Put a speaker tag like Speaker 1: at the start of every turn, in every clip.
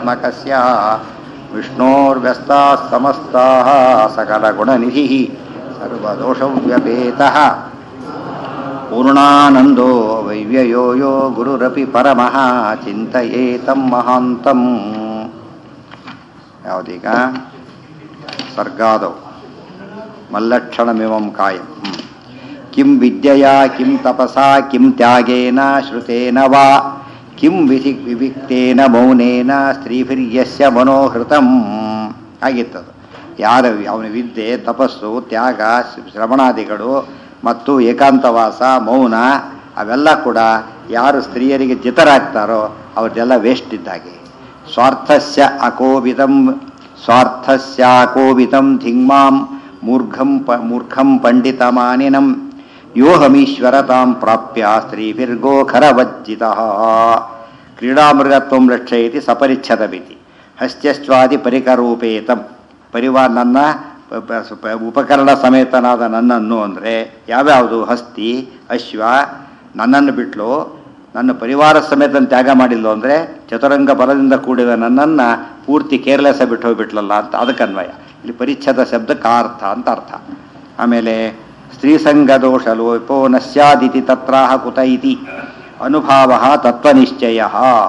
Speaker 1: ಮಕಸ್ಯ ವಿಷ್ಣೋರ್ವ್ಯಸ್ತಾः ಸಮಸ್ತಾः सकलगुणनिधिः सर्वदोषव्यपेतः पूर्णानन्दो वैव्ययो यो गुरुरपि परमः ಚಿಂತಯೇತಂ ಮಹಾಂತಂ ಯಾವುದೀಗ ಸರ್ಗಾದವು ಮಲ್ಲಕ್ಷಣಮಿಮಂ ಕಾಯಂ ಹ್ಮ್. ಕಿಂ ವಿದ್ಯೆಯಾ ಕಿಂ ತಪಸಾ ಕಿಂ ತ್ಯಾಗೇನ ಶ್ರುತೇನ ವಾ ಕಿಂ ವಿಧಿ ವಿವಿಕ್ತೇನ ಮೌನೇನ ಸ್ತ್ರೀಭಿರ್ಯಸ್ಯ ಮನೋಹೃತಂ ಆಗಿತ್ತದು ಯಾರ ಅವನ ವಿದ್ಯೆ ತಪಸ್ಸು ತ್ಯಾಗ ಶ್ರವಣಾದಿಗಳು ಮತ್ತು ಏಕಾಂತವಾಸ ಮೌನ ಅವೆಲ್ಲ ಕೂಡ ಯಾರು ಸ್ತ್ರೀಯರಿಗೆ ಜಿತರಾಗ್ತಾರೋ ಅವ್ರದ್ದೆಲ್ಲ ವೇಸ್ಟ್ ಇದ್ದಾಗೆ ಸ್ವಾರ್ಥಸ್ಯ ಅಕೋವಿದಂ ಸ್ವಾರ್ಥಸ್ಯಾಕೋವಿದಂ ಧಿಂಗ್ಮಾಂ ಮೂರ್ಘಂ ಪ ಮೂರ್ಖಂ ಪಂಡಿತಮಾನಿನಂ ಯೋಹಮೀಶ್ವರತಾಂ ಪ್ರಾಪ್ಯ ಸ್ತ್ರೀಭಿರ್ಗೋಖರವಜ್ಜಿತ ಕ್ರೀಡಾಮೃಗತ್ವಂ ಲಕ್ಷಯತಿ ಸಪರಿಚ್ಛದಮಿತಿ ಹಸ್ತ್ಯಶ್ವಾದಿ ಪರಿಕರೂಪೇತಂ ಪರಿವಾರ ನನ್ನ ಪ- ಪ- ಪ- ಉಪಕರಣ ಸಮೇತನಾದ ನನ್ನನ್ನು ಅಂದರೆ ಯಾವ್ಯಾವುದು ಹಸ್ತಿ ಅಶ್ವ ನನ್ನನ್ನು ಬಿಟ್ಲು ನನ್ನ ಪರಿವಾರ ಸಮೇತ ತ್ಯಾಗ ಮಾಡಿಲ್ಲ ಅಂದರೆ ಚತುರಂಗ ಬಲದಿಂದ ಕೂಡಿದ ನನ್ನನ್ನು ಪೂರ್ತಿ ಕೇರ್ಲೆಸ್ ಬಿಟ್ಟು ಹೋಗ್ಬಿಟ್ಲಲ್ಲ ಅಂತ ಅದಕ್ಕೆ ಅನ್ವಯ ಇಲ್ಲಿ ಪರಿಚ್ಛದ ಶಬ್ದಕ್ಕೆ ಆ ಅರ್ಥ ಅಂತ ಅರ್ಥ ಆಮೇಲೆ ಸ್ತ್ರೀಸಂಗದೋಷ ಲೋಪೋ ನ ಸ್ಯಾದಿತಿ ತತ್ರಾಹ ಕುತ ಇತಿ ಅನುಭಾವ ತತ್ವನಿಶ್ಚಯ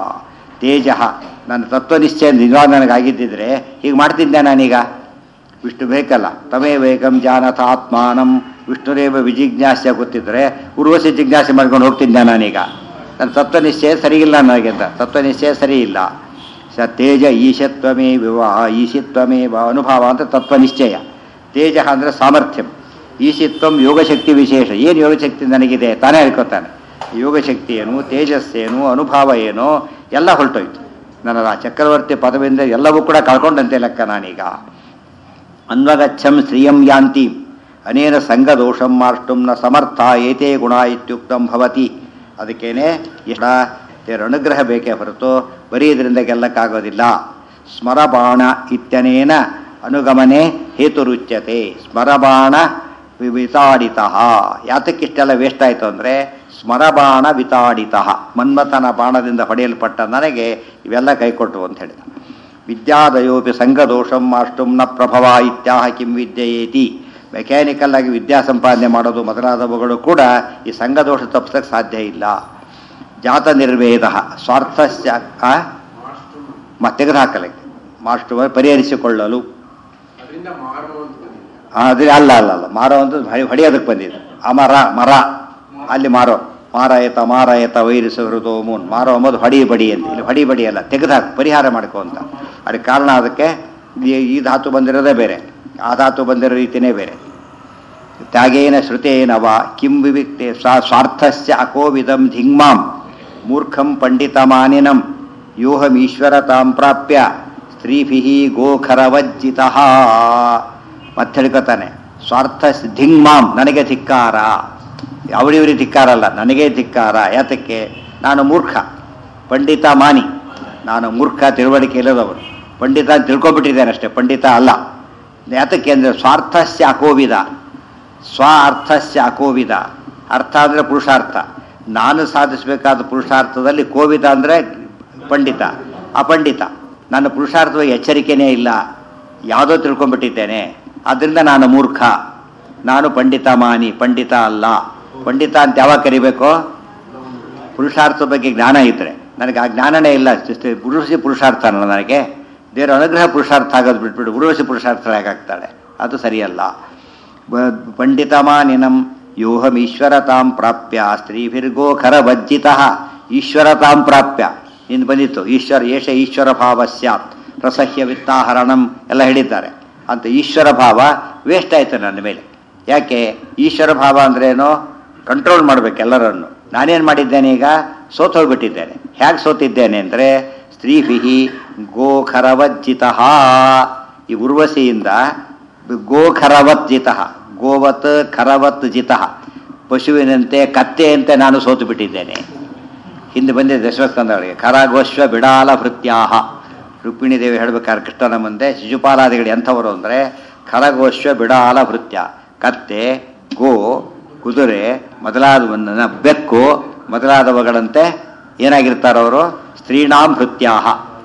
Speaker 1: ತೇಜ ನನ್ನ ತತ್ವನಿಶ್ಚಯ ನಿಜವಾದ ನನಗಾಗಿದ್ದಿದ್ರೆ ಹೀಗೆ ಮಾಡ್ತಿದ್ದೆ ನಾನೀಗ ವಿಷ್ಣು ಬೇಕಲ್ಲ ತಮೇ ವೇಗಂ ಜಾನಥ ಆತ್ಮಾನಂ ವಿಷ್ಣುರೇವ ವಿಜಿಜ್ಞಾಸ್ಯ ಗೊತ್ತಿದ್ರೆ ಉರ್ವಶಿ ಜಿಜ್ಞಾಸೆ ಮಾಡ್ಕೊಂಡು ಹೋಗ್ತಿದ್ದೆ ನಾನೀಗ ನನ್ನ ತತ್ವನಿಶ್ಚಯ ಸರಿಯಿಲ್ಲ ನನಗೆ ಅಂತ ತತ್ವನಿಶ್ಚಯ ಸರಿ ಇಲ್ಲ ಸ ತೇಜ ಈಶತ್ವಮೇ ವಿವಾಹ ಈಶಿತ್ವಮೇವ ಅನುಭವ ಅಂತ ತತ್ವನಿಶ್ಚಯ ತೇಜ ಅಂದರೆ ಸಾಮರ್ಥ್ಯಂ ಈಶಿತ್ವಂ ಯೋಗಶಕ್ತಿ ವಿಶೇಷ ಏನು ಯೋಗಶಕ್ತಿ ನನಗಿದೆ ತಾನೇ ಹೇಳ್ಕೊತಾನೆ ಯೋಗಶಕ್ತಿ ಏನು ತೇಜಸ್ಸೇನು ಅನುಭವ ಏನು ಎಲ್ಲ ಹೊರಟೋಯ್ತು ನನ್ನ ಆ ಚಕ್ರವರ್ತಿ ಪದವಿಯಿಂದ ಎಲ್ಲವೂ ಕೂಡ ಕಳ್ಕೊಂಡಂತೆ ಲೆಕ್ಕ ನಾನೀಗ ಅನ್ವಗಚ್ಚಂ ಶ್ರಿಯಂ ಯಾಂತಿ ಅನೇನ ಸಂಘದೋಷಂ ಮಾರ್ಷ್ಟುಂ ನ ಸಮರ್ಥ ಏತೇ ಗುಣ ಇತ್ಯುಕ್ತಂ ಭವತಿ ಅದಕ್ಕೇನೆ ಇಷ್ಟ ದೇವರ ಅನುಗ್ರಹ ಬೇಕೇ ಹೊರತು ಬರೀ ಇದರಿಂದ ಗೆಲ್ಲಕ್ಕಾಗೋದಿಲ್ಲ ಸ್ಮರಬಾಣ ಇತ್ಯನೇನ ಅನುಗಮನೆ ಹೇತುರುಚ್ಯತೆ ಸ್ಮರಬಾಣ ವಿ- ವಿತಾಡಿತ ಯಾತಕ್ಕಿಷ್ಟೆಲ್ಲ ವೇಸ್ಟ್ ಆಯಿತು ಅಂದರೆ ಸ್ಮರಬಾಣ ವಿತಾಡಿತ ಮನ್ಮಥನ ಬಾಣದಿಂದ ಹೊಡೆಯಲ್ಪಟ್ಟ ನನಗೆ ಇವೆಲ್ಲ ಕೈಕೊಟ್ಟು ಅಂತ ಹೇಳಿದ ವಿದ್ಯಾದಯೋಪಿ ಸಂಘದೋಷಂ ಮಾಷ್ಟುಂ ನ ಪ್ರಭವ ಇತ್ಯಾಹ ಕಿಂ ವಿದ್ಯೆಯೇತಿ ಮೆಕ್ಯಾನಿಕಲ್ ಆಗಿ ವಿದ್ಯಾ ಸಂಪಾದನೆ ಮಾಡೋದು ಮೊದಲಾದವುಗಳು ಕೂಡ ಈ ಸಂಘದೋಷ ತಪ್ಪಿಸಕ್ಕೆ ಸಾಧ್ಯ ಇಲ್ಲ ಜಾತ ನಿರ್ವೇದ ಸ್ವಾರ್ಥಸ್ಯ ಆ? ಮ ತೆಗೆದು ಹಾಕಲಿಕ್ಕೆ ಮಾಷ್ಟು ಪರಿಹರಿಸಿಕೊಳ್ಳಲು
Speaker 2: ಅದರಿಂದ ಮಾರುವಂತ
Speaker 1: ಅದೇ ಅಲ್ಲ ಅಲ್ಲ ಅಲ್ಲ ಮಾರೋ ಅಂತ ಹೊಡಿ- ಹೊಡೆಯೋದಕ್ಕೆ ಬಂದಿದ್ದು ಅಮರ ಮರ ಅಲ್ಲಿ ಮಾರೋ ಮಾರಾಯತ ಮಾರಾಯತ ವೈರಸ ಹೃದೋ ಮೂನ್ ಮಾರೋ ಅಂಬೋದು ಹೊಡಿ ಬಡಿ ಅಂತ ಇಲ್ಲಿ ಹೊಡಿ ಬಡಿ ಅಲ್ಲ ತೆಗೆದಾಕ್ ಪರಿಹಾರ ಮಾಡ್ಕೊ ಅಂತ ಅದಕ್ಕೆ ಕಾರಣ ಅದಕ್ಕೆ ಈ- ಈ ಧಾತು ಬಂದಿರೋದೇ ಬೇರೆ ಆ ಧಾತು ಬಂದಿರೋ ರೀತಿನೇ ಬೇರೆ ತ್ಯಾಗೇನ ಶ್ರುತೇನವ ಕಿಂ ವಿವಿಕ್ತೆ ಸ್ವಾ ಸ್ವಾರ್ಥಸ್ಯ ಅಕೋವಿದಂ ಧಿಂಗ್ಮಾಂ ಮೂರ್ಖಂ ಪಂಡಿತಮಾನಿನಂ ಯೋಹಮೀಶ್ವರತಾಂ ಪ್ರಾಪ್ಯ ಸ್ತ್ರೀಭಿ ಗೋಖರವಜ್ಜಿತ ಮತ್ತೆ ಹೇಳ್ಕೊತಾನೆ ಸ್ವಾರ್ಥ ಧಿಂಗ್ಮಾಂ ನನಗೆ ಧಿಕ್ಕಾರ ಅವರಿವರಿಗೆ ಧಿಕ್ಕಾರ ಅಲ್ಲ ನನಗೇ ಧಿಕ್ಕಾರ ಯಾತಕ್ಕೆ ನಾನು ಮೂರ್ಖ ಪಂಡಿತ ಮಾನಿ ನಾನು ಮೂರ್ಖ ತಿಳುವಳಿಕೆ ಇಲ್ಲದವನು ಪಂಡಿತ ಅಂತ ತಿಳ್ಕೊಬಿಟ್ಟಿದ್ದೇನೆ ಅಷ್ಟೇ ಪಂಡಿತ ಅಲ್ಲ ಯಾತಕ್ಕೆ ಅಂದರೆ ಸ್ವಾರ್ಥಸ್ಯ ಅಕೋವಿದ ಸ್ವ ಅರ್ಥಸ್ಯ ಅಕೋವಿದ ಅರ್ಥ ಅಂದರೆ ಪುರುಷಾರ್ಥ ನಾನು ಸಾಧಿಸಬೇಕಾದ ಪುರುಷಾರ್ಥದಲ್ಲಿ ಕೋವಿದ ಅಂದರೆ ಪಂಡಿತ ಅಪಂಡಿತ ನನ್ನ ಪುರುಷಾರ್ಥವಾಗಿ ಎಚ್ಚರಿಕೆನೇ ಇಲ್ಲ ಯಾವುದೋ ತಿಳ್ಕೊಂಡ್ಬಿಟ್ಟಿದ್ದೇನೆ ಆದ್ದರಿಂದ ನಾನು ಮೂರ್ಖ ನಾನು ಪಂಡಿತ ಮಾನಿ ಪಂಡಿತ ಅಲ್ಲ ಪಂಡಿತ ಅಂತ ಯಾವಾಗ ಕರಿಬೇಕು ಪುರುಷಾರ್ಥ ಬಗ್ಗೆ ಜ್ಞಾನ ಇದ್ದರೆ ನನಗೆ ಆ ಜ್ಞಾನನೇ ಇಲ್ಲ ಪುರುಷಿ ಪುರುಷಾರ್ಥ ಅಲ್ಲ ನನಗೆ ದೇವರ ಅನುಗ್ರಹ ಪುರುಷಾರ್ಥ ಆಗೋದು ಬಿಟ್ಬಿಟ್ಟು ಉರ್ವಶಿ ಪುರುಷಾರ್ಥ ಹೇಗಾಗ್ತಾಳೆ ಅದು ಸರಿಯಲ್ಲ ಬ- ಪಂಡಿತಮಾನಿನಂ ಯೋಹಮೀಶ್ವರತಾಂ ಪ್ರಾಪ್ಯ ಸ್ತ್ರೀಭಿರ್ಗೋಖರ ವಜ್ಜಿತ ಈಶ್ವರತಾಂ ಪ್ರಾಪ್ಯ ಇನ್ನು ಬಂದಿತ್ತು ಈಶ್ವರ ಏಷ ಈಶ್ವರ ಭಾವ ಸ್ಯಾತ್ ರಸಹ್ಯ ವಿತ್ತಾಹರಣಂ ಎಲ್ಲ ಹೇಳಿದ್ದಾರೆ ಅಂತ ಈಶ್ವರ ಭಾವ ವೇಸ್ಟ್ ಆಯ್ತು ನನ್ನ ಮೇಲೆ ಯಾಕೆ ಈಶ್ವರ ಭಾವ ಅಂದ್ರೇನು ಕಂಟ್ರೋಲ್ ಮಾಡ್ಬೇಕು ಎಲ್ಲರನ್ನು ನಾನೇನು ಮಾಡಿದ್ದೇನೆ ಈಗ ಸೋತು ಹೋಗ್ಬಿಟ್ಟಿದ್ದೇನೆ ಹೇಗೆ ಸೋತಿದ್ದೇನೆ ಅಂದರೆ ಸ್ತ್ರೀಭಿ ಗೋಖರವಜ್ಜಿತ ಈ ಉರ್ವಶಿಯಿಂದ ಗೋಖರವತ್ ಜಿತ ಗೋವತ್ ಖರವತ್ ಜಿತ ಪಶುವಿನಂತೆ ಕತ್ತೆಯಂತೆ ನಾನು ಸೋತು ಬಿಟ್ಟಿದ್ದೇನೆ ಹಿಂದೆ ಬಂದಿದೆ ದಶರಥಂದಗಳಿಗೆ ಖರಗೋಶ್ವ ಬಿಡಾಲ ಭೃತ್ಯಾಹ ರುಕ್ಮಿಣಿ ದೇವಿ ಹೇಳ್ಬೇಕಾದ್ರೆ ಕೃಷ್ಣನ ಮುಂದೆ ಶಿಶುಪಾಲಾದಿಗಳು ಎಂಥವರು ಅಂದರೆ ಖರಗೋಶ್ವ ಬಿಡಾಲ ಭೃತ್ಯ ಕತ್ತೆ ಗೋ ಕುದುರೆ ಮೊದಲಾದವನ್ನ ಬೆಕ್ಕು ಮೊದಲಾದವುಗಳಂತೆ ಏನಾಗಿರ್ತಾರವರು ಸ್ತ್ರೀಣಾಂ ಭೃತ್ಯಾಹ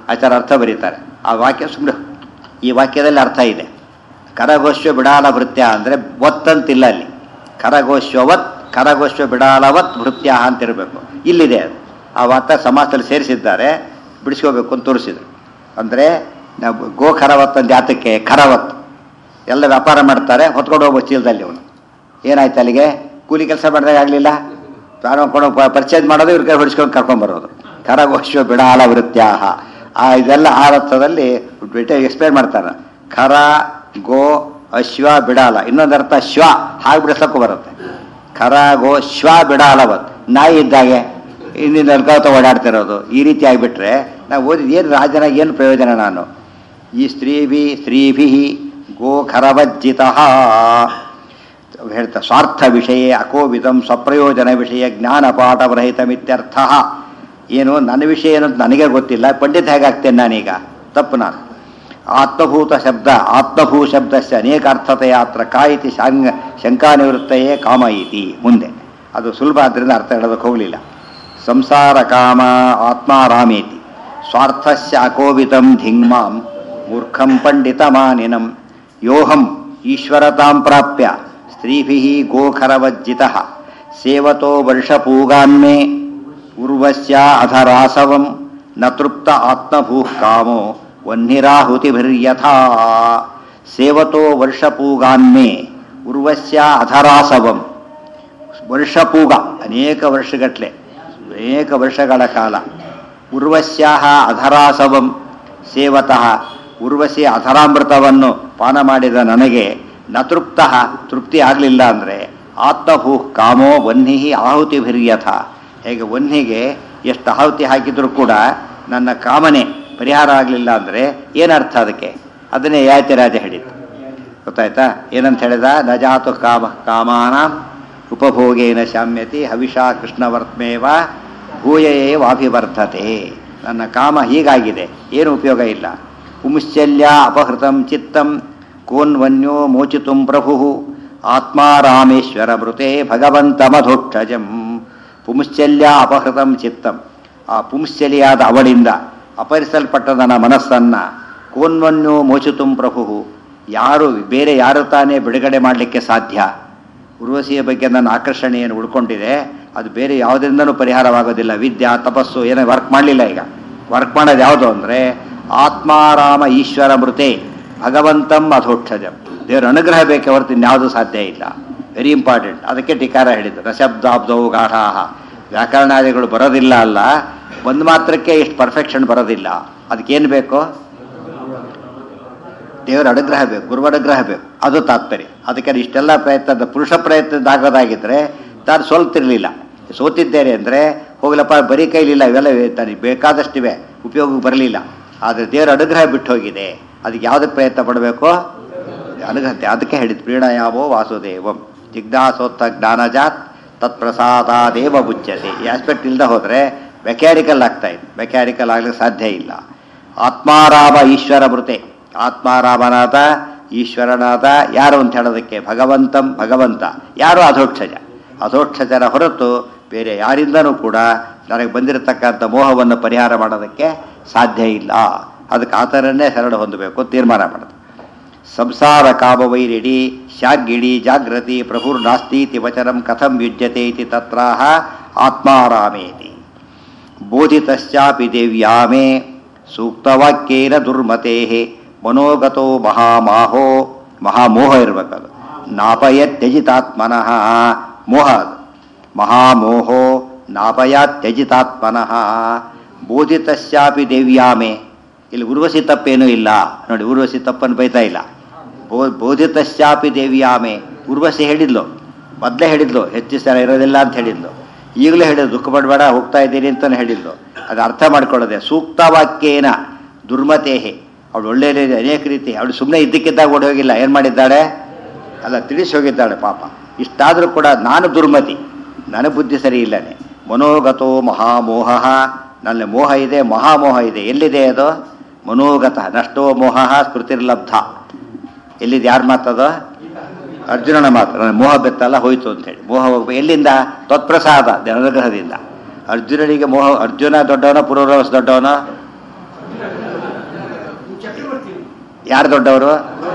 Speaker 1: ಆಚಾರ ಅರ್ಥ ಬರೀತಾರೆ ಆ ವಾಕ್ಯ ಸುಮ್ಮನೆ ಈ ವಾಕ್ಯದಲ್ಲಿ ಅರ್ಥ ಇದೆ ಕರಗೋಶ್ವ ಬಿಡಾಲ ಭೃತ್ಯ ಅಂದರೆ ಒತ್ತಂತಿಲ್ಲ ಅಲ್ಲಿ ಕರಗೋಶ್ವವತ್ ಕರಗೋಶ್ವ ಬಿಡಾಲವತ್ ಭೃತ್ಯ ಅಂತಿರಬೇಕು ಇಲ್ಲಿದೆ ಅದು ಆ ವಾರ್ತೆ ಸಮಾಸದಲ್ಲಿ ಸೇರಿಸಿದ್ದಾರೆ ಬಿಡಿಸ್ಕೋಬೇಕು ಅಂತ ತೋರಿಸಿದ್ರು ಅಂದರೆ ನಾವು ಗೋ ಖರವತ್ ಅಂತ ಯಾತಕ್ಕೆ ಖರವತ್ ಎಲ್ಲ ವ್ಯಾಪಾರ ಮಾಡ್ತಾರೆ ಹೊತ್ಕೊಂಡು ಹೋಗೋ ಚೀಲದಲ್ಲಿ ಅವನು ಏನಾಯ್ತು ಅಲ್ಲಿಗೆ ಕೂಲಿ ಕೆಲಸ ಮಾಡಿದಾಗ ಆಗಲಿಲ್ಲ ಪ್ರಾರಂಭ ಪರಿಚಯ ಮಾಡೋದು ಇವ್ರ ಕೈ ಹೊಡಿಸ್ಕೊಂಡು ಕರ್ಕೊಂಡ್ಬರೋದು ಖರಗೋಶ್ವ ಬಿಡಾಲ ವೃತ್ಯಾಹ ಆ ಇದೆಲ್ಲ ಆ ಅರ್ಥದಲ್ಲಿ ಎಕ್ಸ್ಪ್ಲೇನ್ ಮಾಡ್ತಾರೆ ಖರ ಗೋ ಅಶ್ವ ಬಿಡಾಲ ಇನ್ನೊಂದು ಅರ್ಥ ಶ್ವ ಹಾಗೆ ಬಿಡಿಸೋಕ್ಕೂ ಬರುತ್ತೆ ಖರ ಗೋ ಶ್ವ ಬಿಡಾಲವತ್ ನಾಯಿ ಇದ್ದಾಗೆ ಹಿಂದಿನ ಅಲ್ಕಾವತ ಓಡಾಡ್ತಿರೋದು ಈ ರೀತಿ ಆಗಿಬಿಟ್ರೆ ನಾವು ಓದಿದ ಏನು ರಾಜನಾಗಿ ಏನು ಪ್ರಯೋಜನ ನಾನು ಈ ಸ್ತ್ರೀಭಿ ಸ್ತ್ರೀಭಿ ಗೋ ಖರವಜ್ಜಿತ ಹೇಳ್ತಾ ಸ್ವಾರ್ಥ ವಿಷಯ ಅಕೋವಿತಂ ಸ್ವಪ್ರಯೋಜನ ವಿಷಯ ಜ್ಞಾನಪಾಠರಹಿತಮಿತ್ಯರ್ಥ ಏನು ನನ್ನ ವಿಷಯ ಏನು ಅಂತ ನನಗೆ ಗೊತ್ತಿಲ್ಲ ಪಂಡಿತ ಹೇಗಾಗ್ತೇನೆ ನಾನೀಗ ತಪ್ಪು ನಾನು ಆತ್ಮಭೂತ ಶಬ್ದ ಆತ್ಮಭೂ ಶಬ್ದಸ್ಯ ಅನೇಕ ಅರ್ಥತೆಯ ಅತ್ರ ಕಾಯಿತಿ ಶಾಂಗ ಶಂಕಾನಿವೃತ್ತಯೇ ಕಾಮ ಇತಿ ಮುಂದೆ ಅದು ಸುಲಭ ಆದ್ದರಿಂದ ಅರ್ಥ ಹೇಳೋದಕ್ಕೆ ಹೋಗಲಿಲ್ಲ ಸಂಸಾರ ಕಾಮ ಆತ್ಮಾರಾಮೇತಿ ಸ್ವಾರ್ಥಸ್ಯ ಅಕೋವಿತಂ ಧಿಂಗ್ಮಾಂ ಮೂರ್ಖಂ ಪಂಡಿತಮಾನಿನಂ ಯೋಹಂ ಈಶ್ವರತಾಂ ಪ್ರಾಪ್ಯ ಸ್ತ್ರೀಭಿ ಗೋಖರವಜ್ಜಿತ ಸೇವತೋ ವರ್ಷಪೂಗಾನ್ಮೇ ಉರ್ವಸ್ಯ ಅಧರಾಸವಂ ನ ತೃಪ್ತ ಆತ್ಮಭೂ ಕಾಮೋ ವನ್ನಿರಾಹುತಿಭಿರ್ಯಥಾ ಸೇವತೋ ವರ್ಷಪೂಗಾನ್ಮೇ ಉರ್ವಸ್ಯ ಅಧರಾಸವಂ ವರ್ಷಪೂಗ ಅನೇಕ ವರ್ಷಗಟ್ಟಲೆ ಅನೇಕ ವರ್ಷಗಳ ಕಾಲ ಉರ್ವಸ್ಯಾಹ ಅಧರಾಸವಂ ಸೇವತಃ ಉರ್ವಶಿ ಅಧರಾಮೃತವನ್ನು ಪಾನ ಮಾಡಿದ ನನಗೆ ನತೃಪ್ತ ತೃಪ್ತಿ ಆಗಲಿಲ್ಲ ಅಂದರೆ ಆತ್ಮಭೂ ಕಾಮೋ ವನ್ಹಿ ಆಹುತಿಭಿರ್ಯಥ ಹೇಗೆ ವನ್ಹಿಗೆ ಎಷ್ಟು ಆಹುತಿ ಹಾಕಿದರೂ ಕೂಡ ನನ್ನ ಕಾಮನೆ ಪರಿಹಾರ ಆಗಲಿಲ್ಲ ಅಂದರೆ ಏನರ್ಥ ಅದಕ್ಕೆ ಅದನ್ನೇ ಯಾತಿರಾಜ ಹೇಳಿದ್ದು ಗೊತ್ತಾಯ್ತಾ ಏನಂತ ಹೇಳಿದ ನಜಾತು ಕಾಮ ಕಾಮಾನ ಉಪಭೋಗೇನ ಶಾಮ್ಯತಿ ಹವಿಷಾ ಕೃಷ್ಣವರ್ತ್ಮೇವ ಭೂಯೇವಾಭಿವರ್ಧತೆ ನನ್ನ ಕಾಮ ಹೀಗಾಗಿದೆ ಏನು ಉಪಯೋಗ ಇಲ್ಲ ಪುಂಶ್ಚಲ್ಯ ಅಪಹೃತಂ ಚಿತ್ತಂ ಕೋನ್ವನ್ಯೋ ಮೋಚಿತು ಪ್ರಭು ಆತ್ಮಾರಾಮೇಶ್ವರ ಮೃತೆ ಭಗವಂತಮಧೋಕ್ಷಜಂ ಪುಂಶ್ಚಲ್ಯ ಅಪಹೃತಂ ಚಿತ್ತಂ ಆ ಪುಂಶ್ಚಲಿಯಾದ ಅವಳಿಂದ ಅಪಹರಿಸಲ್ಪಟ್ಟ ನನ್ನ ಮನಸ್ಸನ್ನು ಕೋನ್ವನ್ಯೋ ಮೋಚಿತುಂ ಪ್ರಭು ಯಾರು ಬೇರೆ ಯಾರು ತಾನೇ ಬಿಡುಗಡೆ ಮಾಡಲಿಕ್ಕೆ ಸಾಧ್ಯ ಉರ್ವಶಿಯ ಬಗ್ಗೆ ನನ್ನ ಆಕರ್ಷಣೆಯನ್ನು ಉಳ್ಕೊಂಡಿದೆ ಅದು ಬೇರೆ ಯಾವುದರಿಂದನೂ ಪರಿಹಾರವಾಗೋದಿಲ್ಲ ವಿದ್ಯಾ ತಪಸ್ಸು ಏನೋ ವರ್ಕ್ ಮಾಡಲಿಲ್ಲ ಈಗ ವರ್ಕ್ ಮಾಡೋದು ಯಾವುದು ಅಂದರೆ ಆತ್ಮಾರಾಮ ಈಶ್ವರ ಮೃತೆ ಭಗವಂತಂ ಅಧೋಕ್ಷಜಂ ದೇವರ ಅನುಗ್ರಹ ಬೇಕೆ ಹೊರತು ಇನ್ಯಾವುದೂ ಸಾಧ್ಯ ಇಲ್ಲ ವೆರಿ ಇಂಪಾರ್ಟೆಂಟ್ ಅದಕ್ಕೆ ಟಿಕಾರ ಹೇಳಿದ್ದು ರಶಬ್ದಾಬ್ದವು ಗಾಢಾಹ ವ್ಯಾಕರಣಾದಿಗಳು ಬರೋದಿಲ್ಲ ಅಲ್ಲ ಒಂದು ಮಾತ್ರಕ್ಕೆ ಇಷ್ಟು ಪರ್ಫೆಕ್ಷನ್ ಬರೋದಿಲ್ಲ ಅದಕ್ಕೇನು ಬೇಕು ದೇವರ ಅನುಗ್ರಹ ಬೇಕು ಗುರುವ ಅನುಗ್ರಹ ಬೇಕು ಅದು ತಾತ್ಪರ್ಯ ಅದಕ್ಕೆ ಇಷ್ಟೆಲ್ಲ ಪ್ರಯತ್ನದ ಪುರುಷ ಪ್ರಯತ್ನದ ಆಗೋದಾಗಿದ್ದರೆ ತಾನು ಸೋಲ್ತಿರ್ಲಿಲ್ಲ ಸೋತಿದ್ದೇನೆ ಅಂದರೆ ಹೋಗ್ಲಪ್ಪ ಬರೀ ಕೈಲಿಲ್ಲ ಇವೆಲ್ಲ ತನಗೆ ಬೇಕಾದಷ್ಟಿವೆ ಉಪಯೋಗಕ್ಕೆ ಬರಲಿಲ್ಲ ಆದರೆ ದೇವರ ಅನುಗ್ರಹ ಬಿಟ್ಟು ಹೋಗಿದೆ ಅದಕ್ಕೆ ಯಾವುದಕ್ಕೆ ಪ್ರಯತ್ನ ಪಡಬೇಕು ಅನುಗ್ರಹ ಅದಕ್ಕೆ ಹೇಳಿದ್ದು ಪ್ರೀಣಯಾವೋ ವಾಸುದೇವಂ ಜಿಜ್ಞಾಸೋತ್ತ ಜ್ಞಾನಜಾತ್ ತತ್ಪ್ರಸಾದಾದೇವ ಬುಚ್ಯತೆ ಈ ಆಸ್ಪೆಕ್ಟ್ ಇಲ್ಲದೆ ಹೋದರೆ ಮೆಕ್ಯಾನಿಕಲ್ ಆಗ್ತಾ ಇದೆ ಮೆಕ್ಯಾನಿಕಲ್ ಆಗ್ಲಿಕ್ಕೆ ಸಾಧ್ಯ ಇಲ್ಲ ಆತ್ಮಾರಾಮ ಈಶ್ವರ ಮೃತೆ ಆತ್ಮಾರಾಮನಾಥ ಈಶ್ವರನಾಥ ಯಾರು ಅಂತ ಹೇಳೋದಕ್ಕೆ ಭಗವಂತಂ ಭಗವಂತ ಯಾರು ಅಧೋಕ್ಷಜ ಅಧೋಕ್ಷಜರ ಹೊರತು ಬೇರೆ ಯಾರಿಂದನೂ ಕೂಡ ನನಗೆ ಬಂದಿರತಕ್ಕಂಥ ಮೋಹವನ್ನು ಪರಿಹಾರ ಮಾಡೋದಕ್ಕೆ ಸಾಧ್ಯ ಇಲ್ಲ ಅದಕ್ಕೆ ಆ ಥರನೇ ಶರಣ ಹೊಂದಬೇಕು ತೀರ್ಮಾನ ಮಾಡೋದು ಸಂಸಾರ ಕಾಮವೈರಿಡಿ ಶಾಗ್ಗಿಡಿ ಜಾಗೃತಿ ಪ್ರಭುರ್ನಾಸ್ತೀತಿ ವಚನಂ ಕಥಂ ಯುಜ್ಯತೆ ಇತಿ ತತ್ರಾಹ ಆತ್ಮಾರಾಮೇತಿ ಬೋಧಿತಶ್ಚಾಪಿ ದೇವ್ಯಾಮೇ ಸೂಕ್ತವಾಕ್ಯೇನ ದುರ್ಮತೆ ಮನೋಗತೋ ಮಹಾಮಾಹೋ ಮಹಾಮೋಹ ಇರಬೇಕದು ನಾಪಯ ತ್ಯಜಿತಾತ್ಮನಃ ಮೋಹ ಅದು ಮಹಾಮೋಹೋ ನಾಪಯ ತ್ಯಜಿತಾತ್ಮನಃ ಬೋಧಿತಶ್ಚಾಪಿ ದೇವ್ಯಾಮೆ ಇಲ್ಲಿ ಉರ್ವಶಿ ತಪ್ಪೇನೂ ಇಲ್ಲ ನೋಡಿ ಉರ್ವಶಿ ತಪ್ಪನ್ನು ಬೈತಾ ಇಲ್ಲ ಬೋ ಬೋಧಿತಶ್ಚಾಪಿ ದೇವ್ಯಾಮೆ ಉರ್ವಶಿ ಹೇಳಿದ್ಲು ಮೊದಲೇ ಹೇಳಿದ್ಲು ಹೆಚ್ಚು ಸಲ ಇರೋದಿಲ್ಲ ಅಂತ ಹೇಳಿದ್ಲು ಈಗಲೂ ಹೇಳಿದ್ರು ದುಃಖ ಪಡಬೇಡ ಹೋಗ್ತಾ ಇದ್ದೀನಿ ಅಂತಲೇ ಹೇಳಿದ್ಲು ಅದು ಅರ್ಥ ಮಾಡ್ಕೊಳ್ಳೋದೆ ಸೂಕ್ತ ವಾಕ್ಯೇನ ದುರ್ಮತೇಹೆ ಅವಳು ಒಳ್ಳೆ ಅನೇಕ ರೀತಿ ಅವಳು ಸುಮ್ಮನೆ ಇದ್ದಕ್ಕಿದ್ದಾಗ ಓಡಿ ಹೋಗಿಲ್ಲ ಏನು ಮಾಡಿದ್ದಾಳೆ ಅಲ್ಲ ತಿಳಿಸಿ ಹೋಗಿದ್ದಾಳೆ ಪಾಪ ಇಷ್ಟಾದರೂ ಕೂಡ ನಾನು ದುರ್ಮತಿ ನನಗೆ ಬುದ್ಧಿ ಸರಿ ಇಲ್ಲನೆ ಮನೋಗತೋ ಮಹಾಮೋಹ ನನ್ನ ಮೋಹ ಇದೆ ಮಹಾಮೋಹ ಇದೆ ಎಲ್ಲಿದೆ ಅದು ಮನೋಗತ ನಷ್ಟೋ ಮೋಹ ಸ್ಮೃತಿರ್ಲಬ್ಧ ಎಲ್ಲಿದೆ ಯಾರು ಮಾತದು ಅರ್ಜುನನ ಮಾತು ನನ್ನ ಮೋಹ ಬೆತ್ತಲ್ಲ ಹೋಯ್ತು ಅಂತೇಳಿ ಮೋಹ ಹೋಗ್ಬೇಕು ಎಲ್ಲಿಂದ ತತ್ಪ್ರಸಾದ ಅನುಗ್ರಹದಿಂದ ಅರ್ಜುನನಿಗೆ ಮೋಹ ಅರ್ಜುನ ದೊಡ್ಡವನ ಪುರೂರವಸ್ ದೊಡ್ಡವನ ಯಾರು ದೊಡ್ಡವರು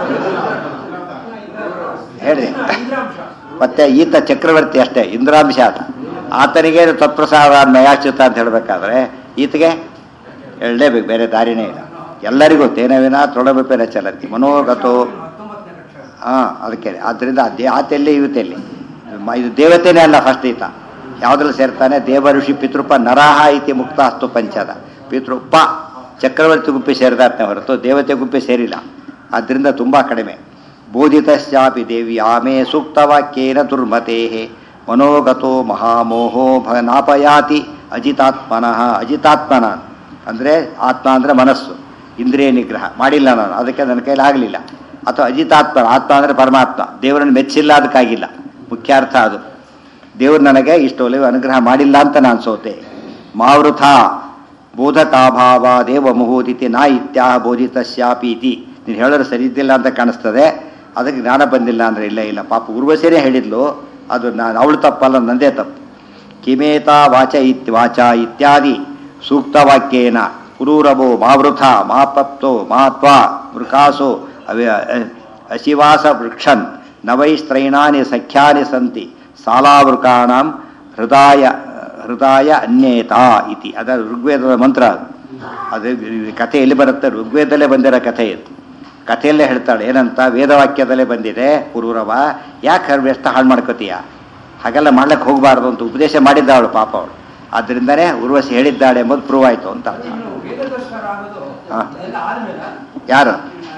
Speaker 1: ಹೇಳಿ ಮತ್ತೆ ಈತ ಚಕ್ರವರ್ತಿ ಅಷ್ಟೇ ಇಂದ್ರಾಂಶ ಆತ ಆತನಿಗೆ ತತ್ಪ್ರಸಾದ ನಯಾಶ್ಚಿತ ಅಂತ ಹೇಳಬೇಕಾದ್ರೆ ಈತಗೆ ಹೇಳಲೇಬೇಕು ಬೇರೆ ದಾರಿನೇ ಇಲ್ಲ ಎಲ್ಲರಿಗೂ ತೇನವಿನ ತೃಣಬಿಪಿನ ಚಲತಿ ಮನೋಗತೋ ಹಾಂ ಅದಕ್ಕೆ ಆದ್ದರಿಂದ ಆ ದೇ ಆತೆಲ್ಲಿ ಇವತ್ತೆಲ್ಲಿ ಮ- ಇದು ದೇವತೆನೇ ಅಲ್ಲ ಫಸ್ಟ್ ಈತ ಯಾವುದ್ರಲ್ಲಿ ಸೇರ್ತಾನೆ ದೇವ ಋಷಿ ಪಿತೃಪ ನರಾಹ ಇತಿ ಮುಕ್ತ ಅಸ್ತು ಪಂಚದ ಪಿತೃಪ ಚಕ್ರವರ್ತಿ ಗುಂಪಿ ಸೇರಿದಾತನೇ ಹೊರತು ದೇವತೆ ಗುಂಪಿ ಸೇರಿಲ್ಲ ಆದ್ದರಿಂದ ತುಂಬ ಕಡಿಮೆ ಬೋಧಿತಶ್ಚಾಪಿ ದೇವಿ ಆಮೆ ಸೂಕ್ತವಾಕ್ಯೇನ ದುರ್ಮತೆ ಮನೋಗತೋ ಮಹಾಮೋಹೋ ಭ ನಾಪಯಾತಿ ಅಜಿತಾತ್ಮನಃ ಅಜಿತಾತ್ಮನ ಅಂದರೆ ಆತ್ಮ ಅಂದರೆ ಮನಸ್ಸು ಇಂದ್ರಿಯ ನಿಗ್ರಹ ಮಾಡಿಲ್ಲ ನಾನು ಅದಕ್ಕೆ ನನ್ನ ಕೈಲಿ ಆಗಲಿಲ್ಲ ಅಥವಾ ಅಜಿತಾತ್ಮ ಆತ್ಮ ಅಂದರೆ ಪರಮಾತ್ಮ ದೇವರನ್ನು ಮೆಚ್ಚಿಲ್ಲ ಅದಕ್ಕಾಗಿಲ್ಲ ಮುಖ್ಯಾರ್ಥ ಅದು ದೇವರು ನನಗೆ ಇಷ್ಟು ಒಲವು ಅನುಗ್ರಹ ಮಾಡಿಲ್ಲ ಅಂತ ನಾನು ಸೋತೆ ಮಾವೃಥ ಬೋಧಕಾಭಾವ ದೇವ ಮುಹೂದಿತಿ ನಾ ಇತ್ಯಾಹ ಬೋಧಿತಶ್ಯಾಪಿ ಇತಿ ನೀನು ಹೇಳೋರು ಸರಿ ಇದ್ದಿಲ್ಲ ಅಂತ ಕಾಣಿಸ್ತದೆ ಅದಕ್ಕೆ ಜ್ಞಾನ ಬಂದಿಲ್ಲ ಅಂದರೆ ಇಲ್ಲ ಇಲ್ಲ ಪಾಪ ಉರ್ವಶಿನೇ ಹೇಳಿದ್ಲು ಅದು ನಾನು ಅವಳು ತಪ್ಪಲ್ಲ ನಂದೇ ತಪ್ಪು ಕಿಮೇತ ವಾಚ ಇತ್ ವಾಚ ಇತ್ಯಾದಿ ಸೂಕ್ತವಾಕ್ಯೇನ ಪುರೂರವೋ ಮಾವೃಥ ಮಾಪಪ್ತೋ ಮಾತ್ವ ವೃಕಾಸೋ ಅವೇ ಅಶಿವಾಸ ವೃಕ್ಷನ್ ನವೈಸ್ತ್ರೈಣಾನಿ ಸಖ್ಯಾನಿ ಸಂತಿ ಸಾಲಾವೃಕಾಣಂ ಹೃದಯ ಹೃದಯ ಅನ್ಯೇತ ಇತಿ ಅದರ ಋಗ್ವೇದದ ಮಂತ್ರ ಅದು ಅದು ಈ ಕಥೆ ಎಲ್ಲಿ ಬರುತ್ತೆ ಋಗ್ವೇದಲ್ಲೇ ಬಂದಿರೋ ಕಥೆ ಇದು ಕಥೆಯಲ್ಲೇ ಹೇಳ್ತಾಳೆ ಏನಂತ ವೇದವಾಕ್ಯದಲ್ಲೇ ಬಂದಿದೆ ಪುರೂರವ ಯಾಕೆ ವ್ಯಸ್ತ ಹಾಳು ಮಾಡ್ಕೋತೀಯ ಹಾಗೆಲ್ಲ ಮಾಡ್ಲಿಕ್ಕೆ ಹೋಗಬಾರ್ದು ಅಂತ ಉಪದೇಶ ಮಾಡಿದ್ದಾಳು ಪಾಪ ಅವಳು ಆದ್ದರಿಂದನೇ ಉರ್ವಶಿ ಹೇಳಿದ್ದಾಳೆ ಎಂಬುದು ಪ್ರೂವ್ ಆಯಿತು ಅಂತ ಅರ್ಥ ಹಾ. ಯಾರು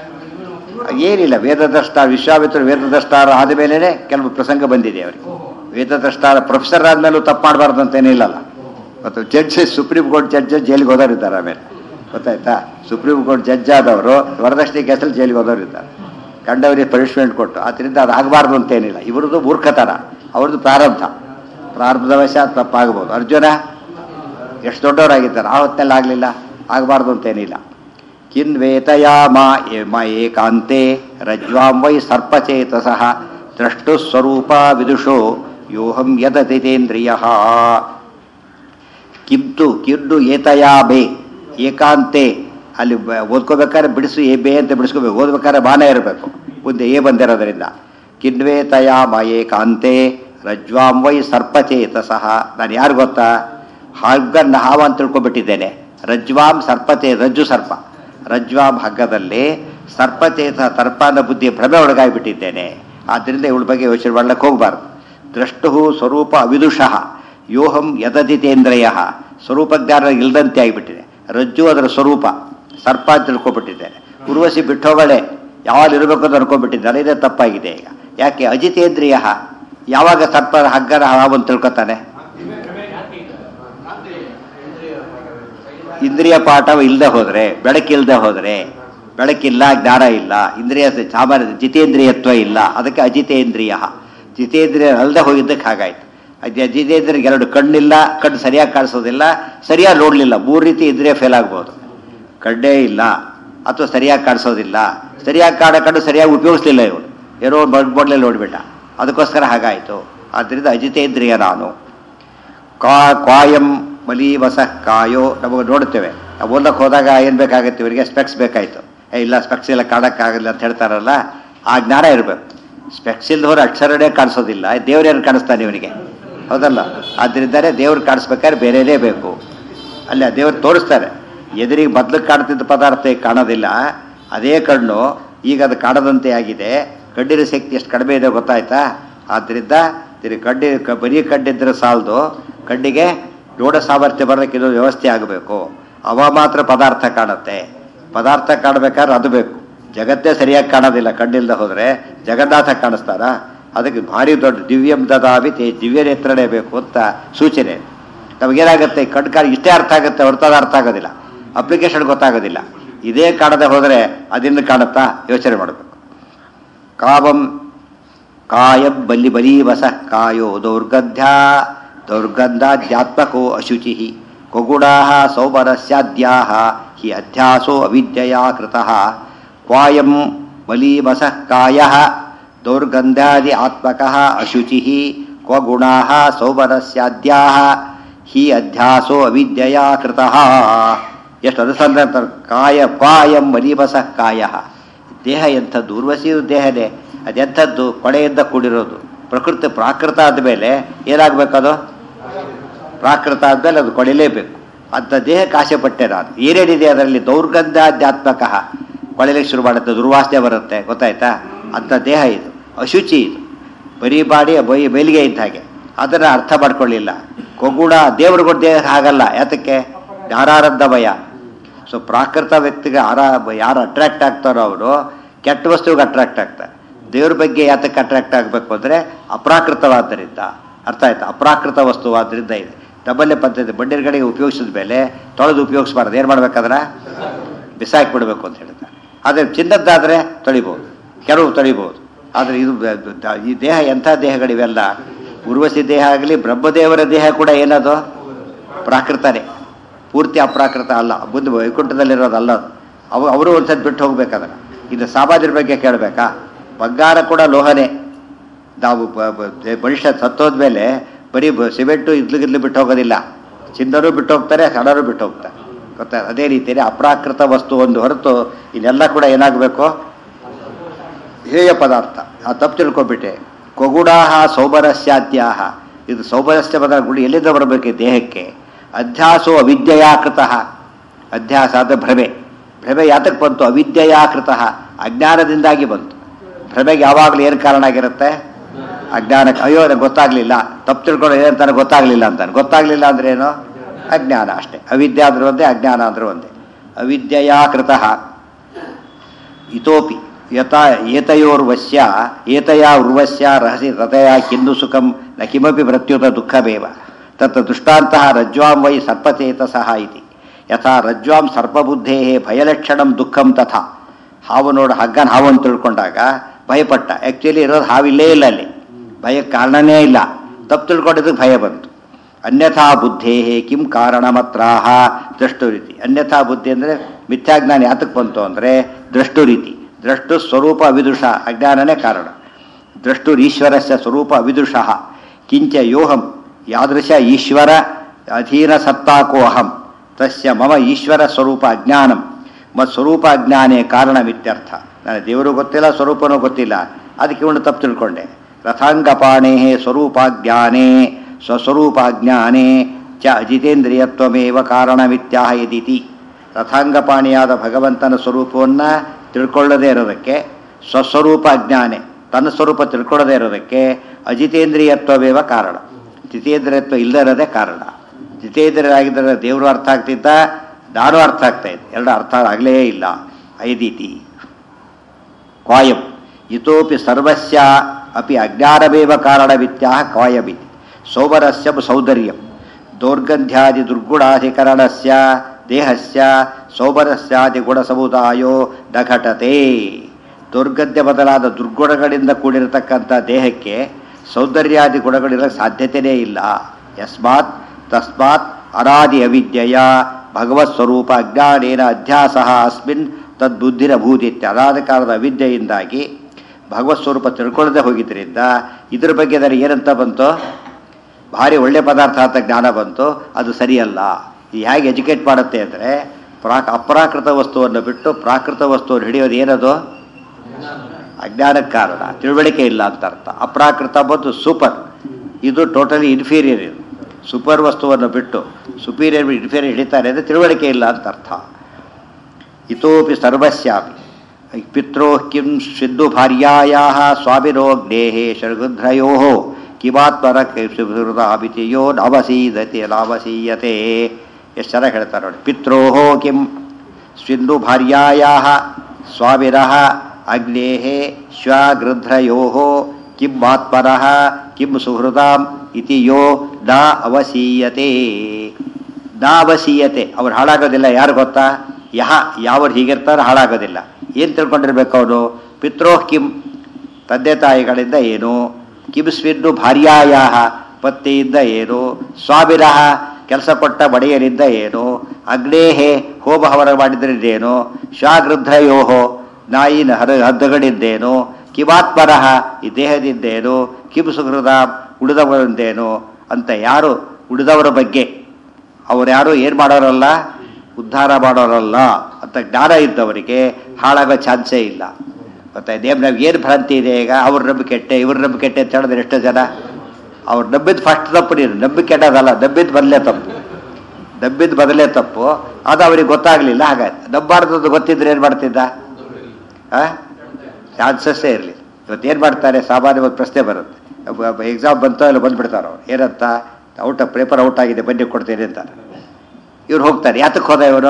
Speaker 1: ಏನಿಲ್ಲ ವೇದದ್ರಷ್ಟ ವಿಶ್ವಾಮಿತ್ರ ವೇದದ್ರಷ್ಟಾರ ಆದಮೇಲೆ ಕೆಲವು ಪ್ರಸಂಗ ಬಂದಿದೆ ಅವರಿಗೆ ವೇದದ್ರಷ್ಟಾರ ಪ್ರೊಫೆಸರ್ ಆದಮೇಲೂ ತಪ್ಪು ಮಾಡಬಾರ್ದು ಅಂತ ಏನಿಲ್ಲಲ್ಲ ಮತ್ತು ಜಡ್ಜಸ್ ಸುಪ್ರೀಂ ಕೋರ್ಟ್ ಜಡ್ಜಸ್ ಜೈಲಿಗೆ ಹೋದವ್ರು ಇದ್ದಾರೆ ಆಮೇಲೆ ಗೊತ್ತಾಯ್ತಾ ಸುಪ್ರೀಂ ಕೋರ್ಟ್ ಜಡ್ಜ್ ಆದವರು ವರದಕ್ಷಿಣೆ ಕೇಸಲ್ಲಿ ಜೈಲಿಗೆ ಹೋದವ್ರು ಇದ್ದಾರೆ ಕಂಡವರಿಗೆ ಪನಿಷ್ಮೆಂಟ್ ಕೊಟ್ಟು ಆದ್ದರಿಂದ ಅದು ಆಗಬಾರ್ದು ಅಂತೇನಿಲ್ಲ ಇವ್ರದ್ದು ಮೂರ್ಖತನ ಅವ್ರದ್ದು ಪ್ರಾರಬ್ಧ ಪ್ರಾರಬ್ಧ ವಶ ತಪ್ಪಾಗ್ಬೋದು ಅರ್ಜುನ ಎಷ್ಟು ದೊಡ್ಡವರಾಗಿದ್ದಾರೆ ಆ ಹೊತ್ನಲ್ಲಿ ಆಗಲಿಲ್ಲ ಆಗಬಾರ್ದು ಅಂತೇನಿಲ್ಲ ಕಿನ್ವೇತಯಾ ಮಾ ಏ- ಮ ಏಕಾಂತೆ ರಜ್ವಾಂ ವೈ ಸರ್ಪಚೇತಸಃ ದ್ರಷ್ಟು ಸ್ವರೂಪ ವಿದುಷೋ ಯೋಹಂ ಯದತಿತೇಂದ್ರಿಯ ಕಿಂತು ಕಿರ್ಡು ಏತಯಾ ಬೇ ಏಕಾಂತೆ ಅಲ್ಲಿ ಬ- ಓದ್ಕೋಬೇಕಾದ್ರೆ ಬಿಡಿಸು ಎ ಬೇ ಅಂತ ಬಿಡಿಸ್ಕೋಬೇಕು ಓದ್ಬೇಕಾದ್ರೆ ಬಾನ ಇರಬೇಕು ಮುಂದೆ ಏ ಬಂದಿರೋದ್ರಿಂದ ಕಿನ್ವೇತಯಾ ಮ ಏಕಾಂತೆ ರಜ್ವಾಂ ವೈ ಸರ್ಪಚೇತಸಃ ನಾನು ಯಾರು ಗೊತ್ತಾ ಹಗ್ಗನ್ನ ಹಾವ ಅಂತ ತಿಳ್ಕೊಬಿಟ್ಟಿದ್ದೇನೆ ರಜ್ವಾಂ ಸರ್ಪಚೇ ರಜ್ಜು ಸರ್ಪ ರಜ್ವಾಂ ಹಗ್ಗದಲ್ಲಿ ಸರ್ಪಚೇತ ಸರ್ಪಾನ ಬುದ್ಧಿ ಭ್ರಮೆ ಒಳಗಾಗಿಬಿಟ್ಟಿದ್ದೇನೆ ಆದ್ದರಿಂದ ಇವಳ ಬಗ್ಗೆ ಯೋಚನೆ ಮಾಡ್ಲಿಕ್ಕೆ ಹೋಗಬಾರ್ದು ದ್ರಷ್ಟು ಸ್ವರೂಪ ಅವಿದುಷಃ ಯೋಹಂ ಯದದಿತೇಂದ್ರಯ ಸ್ವರೂಪ ಜ್ಞಾನ ಇಲ್ಲದಂತೆ ಆಗಿಬಿಟ್ಟಿದೆ ರಜ್ಜು ಅದರ ಸ್ವರೂಪ ಸರ್ಪ ಅಂತ ತಿಳ್ಕೊಬಿಟ್ಟಿದ್ದೇನೆ ಉರ್ವಶಿ ಬಿಟ್ಟೋಗಳೆ ಯಾವಾಗ ಇರಬೇಕು ಅಂತ ಅನ್ಕೊಂಡ್ಬಿಟ್ಟಿದ್ದಾರೆ ಇದೇ ತಪ್ಪಾಗಿದೆ ಈಗ ಯಾಕೆ ಅಜಿತೇಂದ್ರಿಯ ಯಾವಾಗ ಸರ್ಪ ಹಗ್ಗನ ಹಾವಂತ ತಿಳ್ಕೊತಾನೆ ಇಂದ್ರಿಯ ಪಾಠ ಇಲ್ಲದೆ ಹೋದರೆ ಬೆಳಕಿಲ್ಲದೆ ಹೋದರೆ ಬೆಳಕಿಲ್ಲ ಜ್ಞಾನ ಇಲ್ಲ ಇಂದ್ರಿಯ ಸ- ಸಾಮಾನ್ಯ ಜಿತೇಂದ್ರಿಯತ್ವ ಇಲ್ಲ ಅದಕ್ಕೆ ಅಜಿತೇಂದ್ರಿಯ ಜಿತೇಂದ್ರಿಯ ಅಲ್ಲದೆ ಹೋಗಿದ್ದಕ್ಕೆ ಹಾಗಾಯ್ತು ಅಜ ಜಿತೇಂದ್ರಿಗೆ ಎರಡು ಕಣ್ಣಿಲ್ಲ ಕಣ್ಣು ಸರಿಯಾಗಿ ಕಾಣಿಸೋದಿಲ್ಲ ಸರಿಯಾಗಿ ನೋಡಲಿಲ್ಲ ಮೂರು ರೀತಿ ಇಂದ್ರಿಯ ಫೇಲ್ ಆಗ್ಬೋದು ಕಣ್ಣೇ ಇಲ್ಲ ಅಥವಾ ಸರಿಯಾಗಿ ಕಾಣಿಸೋದಿಲ್ಲ ಸರಿಯಾಗಿ ಕಾಣ ಕಣ್ಣು ಸರಿಯಾಗಿ ಉಪಯೋಗಿಸ್ಲಿಲ್ಲ ಇವನು ಏನೋ ಒಂದು ಬೋಡ್ಲಲ್ಲಿ ನೋಡಿಬಿಟ್ಟ ಅದಕ್ಕೋಸ್ಕರ ಹಾಗಾಯಿತು ಆದ್ದರಿಂದ ಅಜಿತೇಂದ್ರಿಯ ನಾನು ಕಾ ಕ್ವಾಯಂ ಮಲೀವಸ ಕಾಯೋ ನಮಗೆ ನೋಡ್ತೇವೆ ನಾವು ಓದಕ್ಕೆ ಹೋದಾಗ ಏನು ಬೇಕಾಗುತ್ತೆ ಇವರಿಗೆ ಸ್ಪೆಕ್ಸ್ ಬೇಕಾಯಿತು ಏ ಇಲ್ಲ ಸ್ಪೆಕ್ಸ್ ಎಲ್ಲ ಕಾಣಕ್ಕಾಗಲ್ಲ ಅಂತ ಹೇಳ್ತಾರಲ್ಲ ಆ ಜ್ಞಾನ ಇರಬೇಕು ಸ್ಪೆಕ್ಸ್ ಇಲ್ದವ್ರು ಅಕ್ಷರನೇ ಕಾಣಿಸೋದಿಲ್ಲ ದೇವ್ರೇನು ಕಾಣಿಸ್ತಾನೆ ಇವನಿಗೆ ಹೌದಲ್ಲ ಆದ್ದರಿಂದಲೇ ದೇವ್ರು ಕಾಣಿಸ್ಬೇಕಾದ್ರೆ ಬೇರೆನೇ ಬೇಕು ಅಲ್ಲ ದೇವ್ರು ತೋರಿಸ್ತಾರೆ ಎದುರಿಗೆ ಮೊದಲು ಕಾಣ್ತಿದ್ದ ಪದಾರ್ಥ ಈಗ ಕಾಣೋದಿಲ್ಲ ಅದೇ ಕಣ್ಣು ಈಗ ಅದು ಕಾಣದಂತೆ ಆಗಿದೆ ಕಣ್ಣಿನ ಶಕ್ತಿ ಎಷ್ಟು ಕಡಿಮೆ ಇದೆ ಗೊತ್ತಾಯ್ತಾ ಆದ್ದರಿಂದ ತಿರುಗಿ ಕಡ್ಡಿ ಕ- ಬರೀ ಕಡ್ಡಿದ್ರೆ ಸಾಲದು ಕಣ್ಣಿಗೆ ನೋಡ ಸಾಮರ್ಥ್ಯ ಬರೋಕ್ಕೆ ಇದು ವ್ಯವಸ್ಥೆ ಆಗಬೇಕು ಅವ ಮಾತ್ರ ಪದಾರ್ಥ ಕಾಣುತ್ತೆ ಪದಾರ್ಥ ಕಾಣಬೇಕಾದ್ರೆ ಅದು ಬೇಕು ಜಗತ್ತೇ ಸರಿಯಾಗಿ ಕಾಣೋದಿಲ್ಲ ಕಣ್ಣಿಲ್ದ ಹೋದರೆ ಜಗನ್ನಾಥ ಕಾಣಿಸ್ತಾರ ಅದಕ್ಕೆ ಭಾರಿ ದೊಡ್ಡ ದಿವ್ಯಂ ದದಾವಿ ತೇ ದಿವ್ಯ ನೇತ್ರನೇ ಬೇಕು ಅಂತ ಸೂಚನೆ ನಮಗೇನಾಗುತ್ತೆ ಕಣ್ಕಾಲ ಇಷ್ಟೇ ಅರ್ಥ ಆಗುತ್ತೆ ಹೊರತಾದ ಅರ್ಥ ಆಗೋದಿಲ್ಲ ಅಪ್ಲಿಕೇಶನ್ ಗೊತ್ತಾಗೋದಿಲ್ಲ ಇದೇ ಕಾಣದೆ ಹೋದರೆ ಅದಿನ್ನು ಕಾಣುತ್ತಾ ಯೋಚನೆ ಮಾಡಬೇಕು ಕಾವಂ ಕಾಯಂ ಬಲಿ ಬಲೀವಸ ಕಾಯೋ ದೌರ್ಗಂಧ್ಯ ದೌರ್ಗಂಧಾಧ್ಯಾತ್ಮಕೋ ಅಶುಚಿ ಕೊಗುಡಾ ಸೌಮರಸ್ಯಾದ್ಯಾ ಹಿ ಅಧ್ಯಾಸೋ ಅವಿದ್ಯೆಯಾ ಕೃತಃ ಕ್ವಾಯಂ ಬಲೀವಸ ಕಾಯ ದೌರ್ಗಂಧಾದಿ ಆತ್ಮಕಃ ಅಶುಚಿ ಕ್ವಗುಣಾ ಸೌಮರಸ್ಯಾದ್ಯಾ ಹಿ ಅಧ್ಯಾಸೋ ಅವಿದ್ಯೆಯಾ ಕೃತಃ ಎಷ್ಟು ಅನುಸಂಧಾನ ಕಾಯ ಕ್ವಾಯಂ ಮಲೀವಸ ಕಾಯ ದೇಹ ಎಂಥದ್ದು ಉರ್ವಶಿಯು ದೇಹನೇ ಅದೆಂಥದ್ದು ಕೊಳೆಯಿಂದ ಕೂಡಿರೋದು ಪ್ರಕೃತಿ ಪ್ರಾಕೃತ ಆದಮೇಲೆ ಏನಾಗಬೇಕದು ಪ್ರಾಕೃತ ಆದಮೇಲೆ ಅದು ಕೊಳಿಲೇಬೇಕು ಅಂಥ ದೇಹಕ್ಕೆ ಆಸೆ ಪಟ್ಟೆ ನಾನು ಏನೇನಿದೆ ಅದರಲ್ಲಿ ದೌರ್ಗಂಧಾಧ್ಯಾತ್ಮಕ ಕೊಳೆಲಿಕ್ಕೆ ಶುರು ಮಾಡುತ್ತೆ ದುರ್ವಾಸನೆ ಬರುತ್ತೆ ಗೊತ್ತಾಯ್ತಾ ಅಂಥ ದೇಹ ಇದು ಅಶುಚಿ ಇದು ಬರೀ ಬಾಡಿ ಬೈ ಮೇಲಿಗೆ ಇದ್ದ ಹಾಗೆ ಅದನ್ನು ಅರ್ಥ ಮಾಡ್ಕೊಳ್ಳಿಲ್ಲ ಕೊಗುಡ ದೇವ್ರಿಗೂ ದೇಹ ಹಾಗಲ್ಲ ಯಾತಕ್ಕೆ ಯಾರಾರದ್ದ ಭಯ ಸೊ ಪ್ರಾಕೃತ ವ್ಯಕ್ತಿಗೆ ಆರ ಯಾರು ಅಟ್ರಾಕ್ಟ್ ಆಗ್ತಾರೋ ಅವರು ಕೆಟ್ಟ ವಸ್ತುವಿಗೆ ಅಟ್ರಾಕ್ಟ್ ಆಗ್ತಾರೆ ದೇವ್ರ ಬಗ್ಗೆ ಯಾತಕ್ಕೆ ಅಟ್ರಾಕ್ಟ್ ಆಗಬೇಕು ಅಂದರೆ ಅಪ್ರಾಕೃತವಾದ್ದರಿಂದ ಅರ್ಥ ಆಯ್ತಾ ಅಪ್ರಾಕೃತ ವಸ್ತುವಾದ್ದರಿಂದ ಇದೆ ಡಬ್ಬಲ್ಲೆ ಪದ್ಧತಿ ಬಂಡಿರ್ಗಳಿಗೆ ಉಪಯೋಗಿಸಿದ ಮೇಲೆ ತೊಳೆದು ಉಪಯೋಗಿಸ್ಬಾರ್ದು ಏನು ಮಾಡ್ಬೇಕಾದ್ರೆ ಬಿಸಾಕಿ ಬಿಡಬೇಕು ಅಂತ ಹೇಳ್ತಾರೆ ಆದರೆ ಚಿನ್ನದ್ದಾದರೆ ತೊಳಿಬೋದು ಕೆಲವು ತೊಳಿಬೋದು ಆದರೆ ಇದು ಬ- ಬ- ಈ ದೇಹ ಎಂಥ ದೇಹಗಳಿವೆಲ್ಲ ಉರ್ವಶಿ ದೇಹ ಆಗಲಿ ಬ್ರಹ್ಮದೇವರ ದೇಹ ಕೂಡ ಏನದು ಪ್ರಾಕೃತನೇ ಪೂರ್ತಿ ಅಪ್ರಾಕೃತ ಅಲ್ಲ ಮುಂದೆ ವೈಕುಂಠದಲ್ಲಿರೋದಲ್ಲ ಅದು ಅವು ಅವರು ಒಂದ್ಸತಿ ಬಿಟ್ಟು ಹೋಗ್ಬೇಕದನ್ನು ಇದು ಸಾಮಾಜಿಕ ಬಗ್ಗೆ ಕೇಳಬೇಕಾ ಬಂಗಾರ ಕೂಡ ಲೋಹನೇ ನಾವು ಬ- ಬ- ಮನುಷ್ಯ ಸತ್ತೋದ್ಮೇಲೆ ಬರೀ ಬ- ಸಿಮೆಂಟು ಇದ್ಲು ಬಿಟ್ಟು ಹೋಗೋದಿಲ್ಲ ಚಿನ್ನರೂ ಬಿಟ್ಟು ಹೋಗ್ತಾರೆ ಹಣರೂ ಬಿಟ್ಟು ಹೋಗ್ತಾರೆ ಗೊತ್ತಾ ಅದೇ ರೀತಿಯಲ್ಲಿ ಅಪ್ರಾಕೃತ ವಸ್ತು ಒಂದು ಹೊರತು ಇನ್ನೆಲ್ಲ ಕೂಡ ಏನಾಗಬೇಕು ಹೇಯ ಪದಾರ್ಥ ಆ ತಪ್ಪು ತಿಳ್ಕೊಬಿಟ್ಟೆ ಕೊಗುಡಾಹ ಸೌಬರಸ್ಯಾದ್ಯಾಹ ಇದು ಸೌಬರಸ್ಯ ಪದಾರ್ಥಗಳು ಎಲ್ಲಿಂದ ಬರಬೇಕು ಈ ದೇಹಕ್ಕೆ ಅಧ್ಯಾಸೋ ಅವಿದ್ಯೆಯಾಕೃತ ಅಧ್ಯಾಸ ಅಂದರೆ ಭ್ರಮೆ ಭ್ರಮೆ ಯಾತಕ್ಕೆ ಬಂತು ಅವಿದ್ಯೆಯಾಕೃತ ಅಜ್ಞಾನದಿಂದಾಗಿ ಬಂತು ಭ್ರಮೆಗೆ ಯಾವಾಗಲೂ ಏನು ಕಾರಣ ಆಗಿರುತ್ತೆ ಅಜ್ಞಾನಕ್ಕೆ ಅಯ್ಯೋ ನನಗೆ ಗೊತ್ತಾಗಲಿಲ್ಲ ತಪ್ಪು ತಿಳ್ಕೊಂಡು ಏನಂತಾನೆ ಗೊತ್ತಾಗಲಿಲ್ಲ ಅಂತಾನೆ ಗೊತ್ತಾಗಲಿಲ್ಲ ಅಂದ್ರೆ ಏನು ಅಜ್ಞಾನ ಅಷ್ಟೇ ಅವಿದ್ಯೆ ಆದರೂ ಒಂದೇ ಅಜ್ಞಾನ ಆದರೂ ಒಂದೇ ಅವಿದ್ಯೆಯಾಕೃತ ಇತೋಪಿ ಯಥಾ ಏತಯೋರ್ವಶ್ಯ ಏತಯಾ ಉರ್ವಶ್ಯ ರಹಸಿ ತತಯ ಕಿಂದು ಸುಖಂ ನ ಕಿಮಪಿ ಪ್ರತ್ಯುತ ದುಃಖಮೇವ ತತ್ ದೃಷ್ಟಾಂತಃ ರಜ್ವಾಂ ವೈ ಸರ್ಪಚೇತಸಃ ಇತಿ ಯಥಾ ರಜ್ವಾಂ ಸರ್ಪಬುದ್ಧೇ ಭಯಲಕ್ಷಣಂ ದುಃಖಂ ತಥಾ ಹಾವು ನೋಡು ಹಗ್ಗನ ಹಾವು ಅಂತ ತಿಳ್ಕೊಂಡಾಗ ಭಯಪಟ್ಟ ಆ್ಯಕ್ಚುಲಿ ಇರೋದು ಹಾವಿಲ್ಲೇ ಇಲ್ಲ ಅಲ್ಲಿ ಭಯಕ್ಕೆ ಕಾರಣನೇ ಇಲ್ಲ ತಪ್ಪು ತಿಳ್ಕೊಂಡಿದ್ದಕ್ಕೆ ಭಯ ಬಂತು ಅನ್ಯಥಾ ಬುದ್ಧೇ ಕಿಂ ಕಾರಣಮತ್ರಾಹ ದ್ರಷ್ಟು ರೀತಿ ಅನ್ಯಥಾ ಬುದ್ಧಿ ಅಂದರೆ ಮಿಥ್ಯಾಜ್ಞಾನ ಯಾತಕ್ಕೆ ಬಂತು ಅಂದರೆ ದ್ರಷ್ಟು ರೀತಿ ದ್ರಷ್ಟು ಸ್ವರೂಪ ಅವಿದುಷ ಅಜ್ಞಾನನೇ ಕಾರಣ ದ್ರಷ್ಟುರೀಶ್ವರಸ್ಯ ಸ್ವರೂಪ ಅವಿದುಷಃ ಕಿಂಚ ಯೋಹಂ ಯಾದೃಶ ಈಶ್ವರ ಅಧೀನ ಸತ್ತಾಕೋ ಅಹಂ ತಸ್ಯ ಮಮ ಈಶ್ವರ ಸ್ವರೂಪ ಅಜ್ಞಾನಂ ಮತ್ ಸ್ವರೂಪ ಅಜ್ಞಾನೇ ಕಾರಣಮಿತ್ಯರ್ಥ ನನಗೆ ದೇವರು ಗೊತ್ತಿಲ್ಲ ಸ್ವರೂಪನೂ ಗೊತ್ತಿಲ್ಲ ಅದಕ್ಕೆ ಇವನು ತಪ್ಪು ತಿಳ್ಕೊಂಡೆ ರಥಾಂಗಪಾಣೇ ಸ್ವರೂಪಾಜ್ಞಾನೇ ಸ್ವಸ್ವರೂಪಾಜ್ಞಾನೇ ಚ ಅಜಿತೇಂದ್ರಿಯತ್ವಮೇವ ಕಾರಣಮಿತ್ಯಾಹ ಯದಿತಿ ರಥಾಂಗಪಾಣಿಯಾದ ಭಗವಂತನ ಸ್ವರೂಪವನ್ನು ತಿಳ್ಕೊಳ್ಳದೇ ಇರೋದಕ್ಕೆ ಸ್ವಸ್ವರೂಪ ಅಜ್ಞಾನೆ ತನ್ನ ಸ್ವರೂಪ ತಿಳ್ಕೊಳ್ಳದೇ ಇರೋದಕ್ಕೆ ಅಜಿತೇಂದ್ರಿಯತ್ವವೇವ ಕಾರಣ ಜಿತೇಂದ್ರಿಯತ್ವ ಇಲ್ಲದೇ ಕಾರಣ ಜಿತೇಂದ್ರಿಯರಾಗಿದ್ದರೆ ದೇವರು ಅರ್ಥ ಆಗ್ತಿದ್ದ ನಾನು ಅರ್ಥ ಆಗ್ತಾ ಇದ್ದೆ ಎರಡು ಅರ್ಥ ಆಗಲೇ ಇಲ್ಲ ಐದೀತಿ ಕ್ವಾಯಂ ಇತೋಪಿ ಸರ್ವಸ್ಯ ಅಪಿ ಅಜ್ಞಾನಮೇವ ಕಾರಣವಿತ್ಯಾಹ ಕ್ವಾಯಮಿತಿ ಸೋಮರಸ್ಯ ಸೌಂದರ್ಯಂ ದೌರ್ಗಂಧ್ಯಾದಿ ದುರ್ಗುಣಾಧಿಕರಣಸ್ಯ ದೇಹಸ್ಯ ಸೌಮರಸ್ಯಾದಿ ಗುಣಸಮುದಾಯೋ ನ ಘಟತೆ ದುರ್ಗಂಧ್ಯ ಬದಲಾದ ದುರ್ಗುಣಗಳಿಂದ ಕೂಡಿರತಕ್ಕಂಥ ದೇಹಕ್ಕೆ ಸೌಂದರ್ಯಾದಿ ಗುಣಗಳಿರಕ್ಕೆ ಸಾಧ್ಯತೆಯೇ ಇಲ್ಲ ಯಸ್ಮಾತ್ ತಸ್ಮಾತ್ ಅನಾದಿ ಅವಿದ್ಯೆಯ ಭಗವತ್ ಸ್ವರೂಪ ಅಜ್ಞಾನೇನ ಅಧ್ಯಾಸ ಅಸ್ಮಿನ್ ತದ್ಬುದ್ಧಿರಭೂತಿತ್ಯ ಅನಾದ ಕಾಲದ ಅವಿದ್ಯೆಯಿಂದಾಗಿ ಭಗವತ್ ಸ್ವರೂಪ ತಿಳ್ಕೊಳ್ಳದೆ ಹೋಗಿದ್ದರಿಂದ ಇದ್ರ ಬಗ್ಗೆ ನನಗೆ ಏನಂತ ಬಂತು ಭಾರಿ ಒಳ್ಳೆ ಪದಾರ್ಥ ಅಂತ ಜ್ಞಾನ ಬಂತು ಅದು ಸರಿಯಲ್ಲ ಇದು ಹೇಗೆ ಎಜುಕೇಟ್ ಮಾಡುತ್ತೆ ಅಂದರೆ ಪ್ರಾಕ್ ಅಪ್ರಾಕೃತ ವಸ್ತುವನ್ನು ಬಿಟ್ಟು ಪ್ರಾಕೃತ ವಸ್ತುವನ್ನು ಹಿಡಿಯೋದು ಏನದು ಅಜ್ಞಾನಕ್ಕೆ ಕಾರಣ ತಿಳುವಳಿಕೆ ಇಲ್ಲ ಅಂತ ಅರ್ಥ ಅಪ್ರಾಕೃತ ಬಂದು ಸೂಪರ್ ಇದು ಟೋಟಲಿ ಇನ್ಫೀರಿಯರ್ ಇದು ಸೂಪರ್ ವಸ್ತುವನ್ನು ಬಿಟ್ಟು ಸುಪೀರಿಯರ್ ಇನ್ಫೀರಿಯರ್ ಹಿಡಿತಾರೆ ಅಂದರೆ ತಿಳುವಳಿಕೆ ಇಲ್ಲ ಅಂತ ಅರ್ಥ ಇತೋಪಿ ಸರ್ವಸ್ಯಾಪಿ ಪಿತ್ರೋ ಕಿಂ ಸಿದ್ದು ಭಾರ್ಯಾಯಾ ಸ್ವಾಮಿರೋಗ್ನೇಹೇ ಶರ್ಗುಧ್ರಯೋ ಕಿಮಾತ್ಮರ ಸುಹೃದಾಭಿತಿಯೋ ನವಸೀದತೆ ಲಾವಸೀಯತೆ ಎಷ್ಟು ಚೆನ್ನಾಗಿ ಹೇಳ್ತಾರೆ ನೋಡಿ ಪಿತ್ರೋ ಕಿಂ ಸಿಂಧು ಭಾರ್ಯಾಯಾ ಸ್ವಾಮಿನಃ ಅಗ್ನೇಃ ಶ್ವಗೃಧ್ರಯೋ ಕಿಂ ಆತ್ಮನಃ ಕಿಂ ಸುಹೃದಾಂ ಇತಿ ಯೋ ನ ಅವಸೀಯತೆ ನ ಅವಸೀಯತೆ ಅವ್ರು ಹಾಳಾಗೋದಿಲ್ಲ ಯಾರು ಗೊತ್ತಾ ಯಹ ಯಾವರು ಹೀಗಿರ್ತಾರೋ ಹಾಳಾಗೋದಿಲ್ಲ ಏನು ತಿಳ್ಕೊಂಡಿರ್ಬೇಕು ಅವನು ಪಿತ್ರೋಹ್ ಕಿಂ ತಂದೆ ತಾಯಿಗಳಿಂದ ಏನು ಕಿಂ ಸ್ವಿನ್ನು ಭಾರ್ಯಾಯ ಪತ್ನಿಯಿಂದ ಏನು ಸ್ವಾಮಿನಃ ಕೆಲಸ ಕೊಟ್ಟ ಬಡೆಯರಿಂದ ಏನು ಅಗ್ನೇಹೆ ಹೋಮ ಹವನ ಮಾಡಿದ್ರಿಂದೇನು ಶ್ವಾಗೃದ್ಧಯೋಹೋ ನಾಯಿನ ಹರ ಹದ್ದುಗಳಿಂದೇನು ಕಿಮಾತ್ಮನಃ ಈ ದೇಹದಿಂದೇನು ಕಿಂ ಸುಹೃದ ಉಳಿದವರಿಂದೇನು ಅಂತ ಯಾರು ಉಳಿದವರ ಬಗ್ಗೆ ಅವ್ರು ಯಾರು ಏನು ಮಾಡೋರಲ್ಲ ಉದ್ಧಾರ ಮಾಡೋರಲ್ಲ ಅಂತ ಜ್ಞಾನ ಇದ್ದವರಿಗೆ ಹಾಳಾಗೋ ಚಾನ್ಸೇ ಇಲ್ಲ ಗೊತ್ತಾಯ್ತು ಏನು ನಮ್ಗೆ ಏನು ಭ್ರಾಂತಿ ಇದೆ ಈಗ ಅವ್ರ ನಂಬಿಕೆ ಕೆಟ್ಟೆ ಇವ್ರ ನಂಬಿಕೆ ಕೆಟ್ಟೆ ಅಂತ ಹೇಳಿದ್ರೆ ಎಷ್ಟೋ ಜನ ಅವ್ರು ನಂಬಿದ್ದು ಫಸ್ಟ್ ತಪ್ಪು ನೀನು ನಂಬಿಕೆ ಕೆಟ್ಟದಲ್ಲ ನಂಬಿದ್ದು ಬದಲೇ ತಪ್ಪು ನಂಬಿದ್ದು ಬದಲೇ ತಪ್ಪು ಅದು ಅವ್ರಿಗೆ ಗೊತ್ತಾಗಲಿಲ್ಲ ಹಾಗಾಯ್ತು ನಂಬಾರ್ದು ಗೊತ್ತಿದ್ರೆ ಏನು ಮಾಡ್ತಿದ್ದ ಆ ಚಾನ್ಸಸ್ಸೇ ಇರಲಿ ಇವತ್ತು ಏನು ಮಾಡ್ತಾರೆ ಸಾಮಾನ್ಯವಾಗಿ ಪ್ರಶ್ನೆ ಬರುತ್ತೆ ಎಕ್ಸಾಮ್ ಬಂತೋ ಇಲ್ಲ ಬಂದ್ಬಿಡ್ತಾರೆ ಅವ್ರು ಏನಂತ ಔಟ್ ಪೇಪರ್ ಔಟ್ ಆಗಿದೆ ಬನ್ನಿ ಕೊಡ್ತೀನಿ ಅಂತಾರೆ ಇವ್ರು ಹೋಗ್ತಾರೆ ಯಾತಕ್ಕೆ ಹೋದ ಇವರು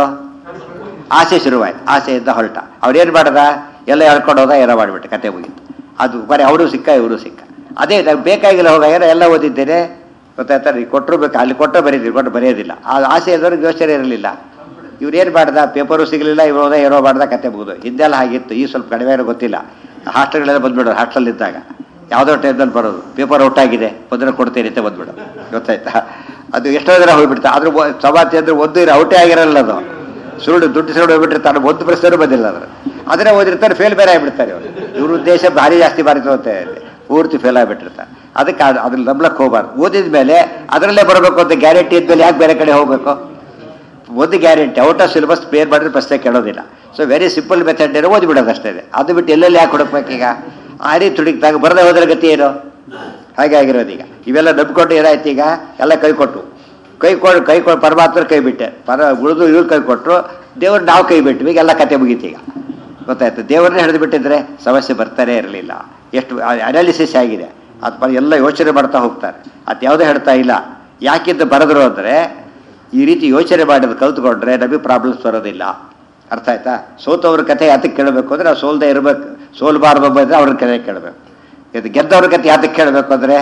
Speaker 1: ಆಸೆ ಶುರುವಾಯ್ತು ಆಸೆಯಿಂದ ಹೊರಟ ಅವ್ರೇನು ಮಾಡ್ದ ಎಲ್ಲ ಹೇಳ್ಕೊಂಡು ಹೋದ ಏನೋ ಮಾಡಿಬಿಟ್ಟು ಕತೆ ಮುಗೀತು ಅದು ಬರೀ ಅವರು ಸಿಕ್ಕ ಇವರು ಸಿಕ್ಕ ಅದೇ ನಂಗೆ ಬೇಕಾಗಿಲ್ಲ ಹೋಗ ಏನೋ ಎಲ್ಲ ಓದಿದ್ದೇನೆ ಗೊತ್ತಾಯ್ತಾ ನೀವು ಕೊಟ್ಟರು ಬೇಕು ಅಲ್ಲಿ ಕೊಟ್ಟರೆ ಬರೀತೀವಿ ಕೊಟ್ಟು ಬರೆಯೋದಿಲ್ಲ ಆ ಆಸೆ ಇದ್ದವ್ರಿಗೆ ಯೋಚನೆ ಇರಲಿಲ್ಲ ಇವ್ರು ಏನು ಮಾಡ್ದ ಪೇಪರು ಸಿಗಲಿಲ್ಲ ಇವ್ರು ಹೋದ ಏನೋ ಮಾಡ್ದ ಕತೆ ಮುಗಿದು ಹಿಂದೆಲ್ಲ ಹಾಗಿತ್ತು ಈ ಸ್ವಲ್ಪ ಕಡಿಮೆ ಏನೋ ಗೊತ್ತಿಲ್ಲ ಹಾಸ್ಟೆಲ್ಗಳೆಲ್ಲ ಬಂದ್ಬಿಡೋರು ಹಾಸ್ಟೆಲ್ ಇದ್ದಾಗ ಯಾವುದೋ ಟೈಮ್ದಲ್ಲಿ ಬರೋದು ಪೇಪರ್ ಔಟ್ ಆಗಿದೆ ಬಂದರೆ ಕೊಡ್ತೀನಿ ಅಂತ ಬಂದ್ಬಿಡೋದು ಗೊತ್ತಾಯ್ತಾ ಅದು ಎಷ್ಟೋ ಜನ ಹೋಗ್ಬಿಡ್ತಾ ಅದ್ರ ಸಮಾತಿ ಅಂದ್ರೆ ಒಂದು ಇರೋ ಔಟೇ ಆಗಿರಲ್ಲ ಅದು ಸುರುಡು ದುಡ್ಡು ಸುರುಡು ಹೋಗ್ಬಿಟ್ಟಿರ್ತಾರೆ ಒಂದು ಪ್ರಶ್ನೆ ಬಂದಿಲ್ಲ ಅದ್ರ ಅದನ್ನೇ ಓದಿರ್ತಾರೆ ಫೇಲ್ ಬೇರೆ ಆಗಿಬಿಡ್ತಾರೆ ಅವರು ಇವ್ರ ಉದ್ದೇಶ ಭಾರಿ ಜಾಸ್ತಿ ಭಾರಿ ತಗೋತೆ ಪೂರ್ತಿ ಫೇಲ್ ಆಗಿಬಿಟ್ಟಿರ್ತಾರೆ ಅದಕ್ಕೆ ಅದು ಅದ್ರಲ್ಲಿ ನಂಬ್ಲಕ್ಕೆ ಹೋಗ್ಬಾರ್ದು ಓದಿದ ಮೇಲೆ ಅದರಲ್ಲೇ ಬರಬೇಕು ಅಂತ ಗ್ಯಾರಂಟಿ ಇದ್ಮೇಲೆ ಯಾಕೆ ಬೇರೆ ಕಡೆ ಹೋಗಬೇಕು ಒಂದು ಗ್ಯಾರಂಟಿ ಔಟ್ ಆಫ್ ಸಿಲೆಬಸ್ ಪ್ಲೇರ್ ಮಾಡಿದ್ರೆ ಪ್ರಶ್ನೆ ಕೇಳೋದಿಲ್ಲ ಸೊ ವೆರಿ ಸಿಂಪಲ್ ಮೆಥಡ್ ಏನೋ ಓದಿಬಿಡೋದು ಅಷ್ಟೇ ಅದು ಬಿಟ್ಟು ಎಲ್ಲೆಲ್ಲಿ ಯಾಕೆ ಹುಡುಕ್ಬೇಕೀಗ ಆ ರೀತಿ ಹುಡುಕ್ದಾಗ ಬರದೆ ಹೋದ್ರೆ ಗತಿ ಏನು ಹಾಗೆ ಆಗಿರೋದು ಈಗ ಇವೆಲ್ಲ ನಂಬ್ಕೊಂಡು ಏನಾಯ್ತು ಈಗ ಎಲ್ಲ ಕೈ ಕೊಟ್ಟು ಕೈ ಕೊಡು ಕೈ ಕೊಡು ಪರಮಾತ್ಮ ಕೈ ಬಿಟ್ಟೆ ಪರ ಉಳಿದು ಇವ್ರು ಕೈ ಕೊಟ್ಟರು ದೇವ್ರು ನಾವು ಕೈ ಬಿಟ್ವಿ ಈಗ ಎಲ್ಲ ಕತೆ ಮುಗೀತು ಈಗ ಗೊತ್ತಾಯ್ತು ದೇವ್ರನ್ನೇ ಹಿಡಿದು ಬಿಟ್ಟಿದ್ರೆ ಸಮಸ್ಯೆ ಬರ್ತಾನೆ ಇರಲಿಲ್ಲ ಎಷ್ಟು ಅನಾಲಿಸಿಸ್ ಆಗಿದೆ ಅದು ಎಲ್ಲ ಯೋಚನೆ ಮಾಡ್ತಾ ಹೋಗ್ತಾರೆ ಅದು ಯಾವುದೇ ಹೇಳ್ತಾ ಇಲ್ಲ ಯಾಕಿಂತ ಬರೆದ್ರು ಅಂದರೆ ಈ ರೀತಿ ಯೋಚನೆ ಮಾಡೋದು ಕಲ್ತ್ಕೊಂಡ್ರೆ ನಮಗೆ ಪ್ರಾಬ್ಲಮ್ಸ್ ಬರೋದಿಲ್ಲ ಅರ್ಥ ಆಯ್ತಾ ಸೋತವ್ರ ಕಥೆ ಯಾತಕ್ಕೆ ಕೇಳಬೇಕು ಅಂದರೆ ನಾವು ಸೋಲ್ದೇ ಇರಬೇಕು ಸೋಲ್ಬಾರ್ದು ಬಂದರೆ ಅವ್ರ ಕಥೆ ಕೇಳಬೇಕು ಇದು ಗೆದ್ದವ್ರ ಕಥೆ ಯಾತಕ್ಕೆ ಕೇಳಬೇಕು ಅಂದರೆ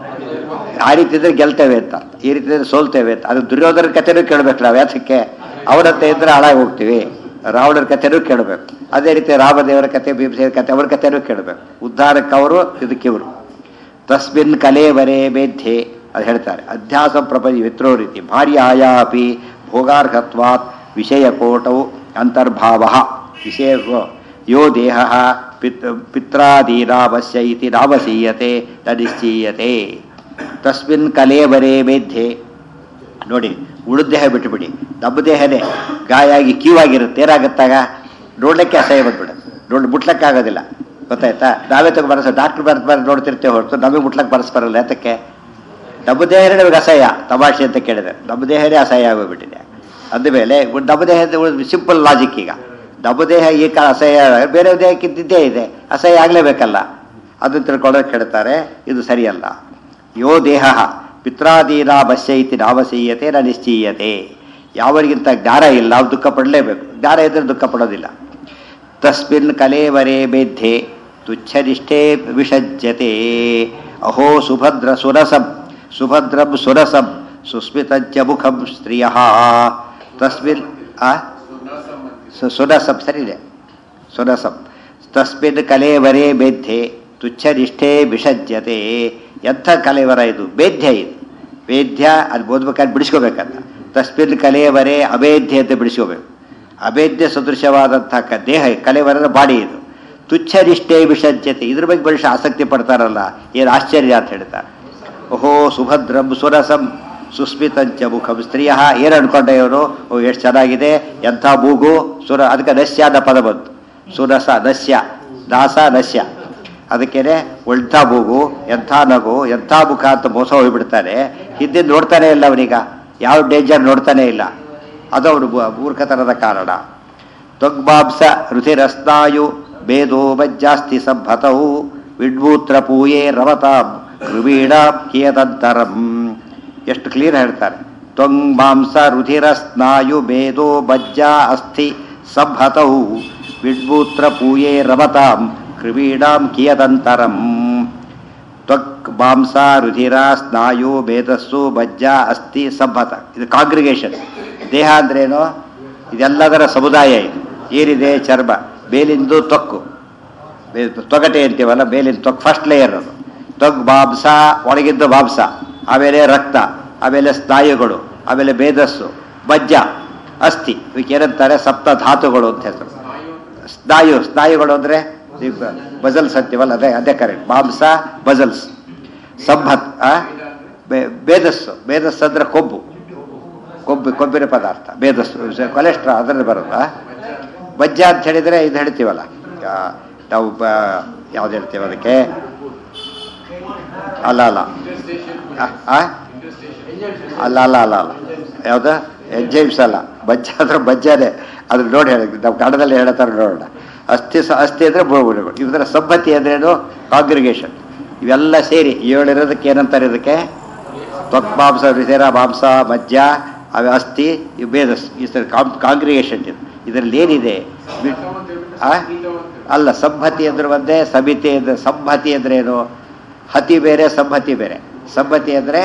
Speaker 1: ಆ ರೀತಿ ಇದ್ರೆ ಗೆಲ್ತೇವೆ ಅಂತ ಈ ರೀತಿ ಇದ್ರೆ ಸೋಲ್ತೇವೆ ಅಂತ ಅದು ದುರ್ಯೋಧನ ಕಥೆನೂ ಕೇಳಬೇಕು ನಾವು ಯಾತಕ್ಕೆ ಅವರಂತೆ ಇದ್ರೆ ಹಾಳಾಗಿ ಹೋಗ್ತೀವಿ ರಾವಣರ ಕಥೆನೂ ಕೇಳಬೇಕು ಅದೇ ರೀತಿ ರಾಮದೇವರ ಕಥೆ ಭೀಮಸೇನ ಕಥೆ ಅವ್ರ ಕಥೆನೂ ಕೇಳಬೇಕು ಉದ್ಧಾರಕ್ಕೆ ಅವರು ಇದಕ್ಕೆ ಇವರು ತಸ್ಮಿನ್ ಕಲೇವರೇ ಮೇಧ್ಯೆ ಅದು ಹೇಳ್ತಾರೆ ಅಧ್ಯಾಸ ಪ್ರಪಂಚ ವಿತ್ರೋ ರೀತಿ ಭಾರ್ಯ ಆಯಾಪಿ ಭೋಗಾರ್ಹತ್ವಾತ್ ವಿಷಯಕೋಟವು ಅಂತರ್ಭಾವ ವಿಷಯ ಯೋ ದೇಹ ಪಿತ್ ಪಿತ್ರಾದೀನಾವಶ್ಯ ಇತಿ ನಾವಸೀಯತೆ ನ ನಿಶ್ಚೀಯತೆ ತಸ್ಮಿನ್ ಕಲೇವರೇ ಮೇಧ್ಯೆ ನೋಡಿ ಉಳಿದ ದೇಹ ಬಿಟ್ಟುಬಿಡಿ ನಮ್ಮ ದೇಹನೇ ಗಾಯ ಆಗಿ ಕೀವಾಗಿರುತ್ತೆ ಏನಾಗುತ್ತಾಗ ನೋಡ್ಲಿಕ್ಕೆ ಅಸಹ್ಯ ಬಂದ್ಬಿಡುತ್ತೆ ನೋಡಿ ಮುಟ್ಲಕ್ಕಾಗೋದಿಲ್ಲ ಗೊತ್ತಾಯ್ತಾ ನಾವೇ ತಗೋ ಬರಸ ಡಾಕ್ಟ್ರ್ ಬರ್ದು ಬರ್ ನೋಡ್ತಿರ್ತೇವೆ ಹೊರತು ನಮಗೆ ಮುಟ್ಲಕ್ಕೆ ಬರಸ್ ಬರಲ್ಲ ಯಾತಕ್ಕೆ ನಮ್ಮ ದೇಹನೇ ನಮಗೆ ಅಸಹ್ಯ ತಮಾಷೆ ಅಂತ ಕೇಳಿದೆ ನಮ್ಮ ದೇಹನೇ ಅಸಹ್ಯ ಆಗೋಗ್ಬಿಟ್ಟಿದೆ ಅಂದಮೇಲೆ ನಮ್ಮ ದೇಹದ ಸಿಂಪಲ್ ಲಾಜಿಕ್ ಈಗ ನಮ್ಮ ದೇಹ ಈ ಕಾಲ ಅಸಹ್ಯ ಬೇರೆ ದೇಹಕ್ಕಿದ್ದೇ ಇದೆ ಅಸಹ್ಯ ಆಗಲೇಬೇಕಲ್ಲ ಅದನ್ನು ತಿಳ್ಕೊಳ್ಳೋಕೆ ಕೇಳ್ತಾರೆ ಇದು ಸರಿಯಲ್ಲ ಯೋ ದೇಹ ಪಿತ್ರಾದೀನ ಬಸ್ಯ ಇತಿ ನಾವಸೀಯತೆ ನ ನಿಶ್ಚೀಯತೆ ಯಾವರಿಗಿಂತ ಜ್ಞಾನ ಇಲ್ಲ ನಾವು ದುಃಖ ಪಡಲೇಬೇಕು ಜ್ಞಾನ ಇದ್ದರೆ ದುಃಖ ಪಡೋದಿಲ್ಲ ತಸ್ಮಿನ್ ಕಲೇವರೇ ಮೇಧ್ಯೆ ತುಚ್ಛನಿಷ್ಠೇ ವಿಷಜ್ಯತೆ ಅಹೋ ಸುಭದ್ರ ಸುರಸಂ ಸುಭದ್ರಂ ಸುರಸಂ ಸುಸ್ಮಿತಂಚ ಮುಖಂ ಸ್ತ್ರೀಯ ತಸ್ಮಿನ್ ಆ ಸು- ಸುನಸಂ ಸರಿದೆ ಸುನಸಂ ತಸ್ಮಿನ್ ಕಲೇವರೇ ಮೇಧ್ಯೆ ತುಚ್ಛನಿಷ್ಠೇ ವಿಷಜ್ಯತೆ ಎಂಥ ಕಲೇವರ ಇದು ಮೇಧ್ಯ ಇದು ವೇದ್ಯ ಅದು ಓದ್ಬೇಕಾದ್ರೆ ಬಿಡಿಸ್ಕೋಬೇಕಂತ ತಸ್ಮಿನ್ ಕಲೇವರೇ ಅವೇದ್ಯ ಅಂತ ಬಿಡಿಸ್ಕೋಬೇಕು ಅವೇದ್ಯ ಸದೃಶವಾದಂಥ ಕ ದೇಹ ಕಲೇವರದ ಬಾಡಿ ಇದು ತುಚ್ಛನಿಷ್ಠೇ ವಿಷಜ್ಯತೆ ಇದ್ರ ಬಗ್ಗೆ ಮನುಷ್ಯ ಆಸಕ್ತಿ ಪಡ್ತಾರಲ್ಲ ಏನು ಆಶ್ಚರ್ಯ ಅಂತ ಹೇಳ್ತಾರೆ ಓಹೋ ಸುಭದ್ರಂ ಸುರಸಂ ಸುಸ್ಮಿತಂಚ ಮುಖಂ ಸ್ತ್ರೀಯ ಏನು ಅನ್ಕೊಂಡೆ ಇವನು ಓ ಎಷ್ಟು ಚೆನ್ನಾಗಿದೆ ಎಂಥ ಮೂಗು ಸುರ ಅದಕ್ಕೆ ನಶ್ಯ ಅನ್ನೋ ಪದ ಬಂತು ಸುರಸ ನಶ್ಯ ದಾಸ ನಶ್ಯ ಅದಕ್ಕೇನೆ ಒಳ್ತಾ ಮೂಗು ಎಂಥ ನಗು ಎಂಥ ಮುಖ ಅಂತ ಮೋಸ ಹೋಗ್ಬಿಡ್ತಾನೆ ಹಿಂದೆ ನೋಡ್ತಾನೆ ಇಲ್ಲ ಅವನೀಗ ಯಾವ ಡೇಂಜರ್ ನೋಡ್ತಾನೆ ಇಲ್ಲ ಅದು ಅವನು ಮೂರ್ಖತನದ ಕಾರಣ ತ್ವಗ್ಮಾಂಸ ರುಧಿರಸ್ನಾಯು ಭೇದೋ ಮಜ್ಜಾಸ್ತಿ ಸಂಭತೌ ವಿಡ್ಮೂತ್ರ ಪೂಯೆ ರಮತಾಂ ಕ್ರಮೀಣ ಕಿಯದಂತರಂ ಎಷ್ಟು ಕ್ಲಿಯರ್ ಹೇಳ್ತಾರೆ ತ್ವಂಗ್ಮಾಂಸ ರುಧಿರ ಸ್ನಾಯು ಭೇದೋ ಮಜ್ಜ ಅಸ್ಥಿ ಸಂಭತೌ ವಿಡ್ಮೂತ್ರ ಪೂಯೆ ರಮತಾಂ ಕ್ರಮೀಣಾಂ ಕಿಯದಂತರಂ ತ್ವಕ್ ಮಾಂಸ ರುಧಿರ ಸ್ನಾಯು ಮೇಧಸ್ಸು ಮಜ್ಜ ಅಸ್ಥಿ ಸಂಭತ ಇದು ಕಾಂಗ್ರಿಗೇಷನ್ ದೇಹ ಅಂದ್ರೇನು ಇದೆಲ್ಲದರ ಸಮುದಾಯ ಇದು ಏನಿದೆ ಚರ್ಮ ಮೇಲಿಂದು ತೊಕ್ಕು ಬೇ- ತೊಗಟೆ ಅಂತೀವಲ್ಲ ಮೇಲಿನ ತೊಕ್ ಫಸ್ಟ್ ಲೇಯರ್ ಅದು ತೊಗ್ ಮಾಂಸ ಒಳಗಿದ್ದು ಮಾಂಸ ಆಮೇಲೆ ರಕ್ತ ಆಮೇಲೆ ಸ್ನಾಯುಗಳು ಆಮೇಲೆ ಮೇಧಸ್ಸು ಮಜ್ಜ ಅಸ್ಥಿ ಇವಕ್ಕೆ ಏನಂತಾರೆ ಸಪ್ತ ಧಾತುಗಳು ಅಂತ ಹೆಸರು ಸ್ನಾಯು ಸ್ನಾಯುಗಳು ಅಂದರೆ ಬಜಲ್ಸ್ ಅಂತೀವಲ್ಲ ಅದೇ ಅದೇ ಕರೆಕ್ಟ್ ಮಾಂಸ ಬಜಲ್ಸ್ ಸಂಭತ್ ಆ? ಬೇ- ಬೇದಸ್ಸು ಬೇದಸ್ಸು ಅಂದ್ರೆ ಕೊಬ್ಬು ಕೊಬ್ಬು ಕೊಬ್ಬಿನ ಪದಾರ್ಥ ಬೇದಸ್ಸು ಕೊಲೆಸ್ಟ್ರಾಲ್ ಅದರಲ್ಲಿ ಬರುತ್ತಾ ಬಜ್ಜ ಅಂತ ಹೇಳಿದರೆ ಇದು ಹೇಳ್ತೀವಲ್ಲ ಆ, ನಾವು ಬ ಯಾವ್ದು ಹೇಳ್ತೇವೆ ಅದಕ್ಕೆ ಅಲ್ಲ ಅಲ್ಲ ಆ? ಆ? ಅಲ್ಲ ಅಲ್ಲ ಅಲ್ಲ ಅಲ್ಲ ಯಾವುದು ಎಂಜೈಮ್ಸ್ ಅಲ್ಲ ಬಜ್ಜ ಅಂದ್ರೆ ಬಜ್ಜಾನೆ ಅದು ನೋಡಿ ಹೇಳಿ ನಾವು ಕನ್ನಡದಲ್ಲಿ ಹೇಳ್ತಾರೆ ನೋಡೋಣ ಅಸ್ಥಿ ಸ ಅಸ್ಥಿ ಅಂದರೆ ಇದರ ಸಬ್ಬತಿ ಅಂದ್ರೇನು ಕಾಂಗ್ರಿಗೇಷನ್ ಇವೆಲ್ಲ ಸೇರಿ ಏಳಿರೋದಕ್ಕೆ ಏನಂತಾರೆ ಇದಕ್ಕೆ ತ್ವಕ್ಮಾಂಸ ವಿಸೇರ ಮಾಂಸ ಮಜ್ಜ ಅವೆ ಅಸ್ಥಿ ಇವು ಬೇದಸ್ ಈ ಕಾಂಗ್ರಿಗೇಷನ್ ಇದು ಇದರಲ್ಲಿ ಏನಿದೆ ವಿ- ಆ? ಅಲ್ಲ ಸಂಹತಿ ಅಂದ್ರೆ ಒಂದೇ ಸಮಿತಿ ಅಂದ್ರೆ ಸಂಹತಿ ಅಂದ್ರೆ ಏನು ಹತಿ ಬೇರೆ ಸಂಹತಿ ಬೇರೆ ಸಂಹತಿ ಅಂದ್ರೆ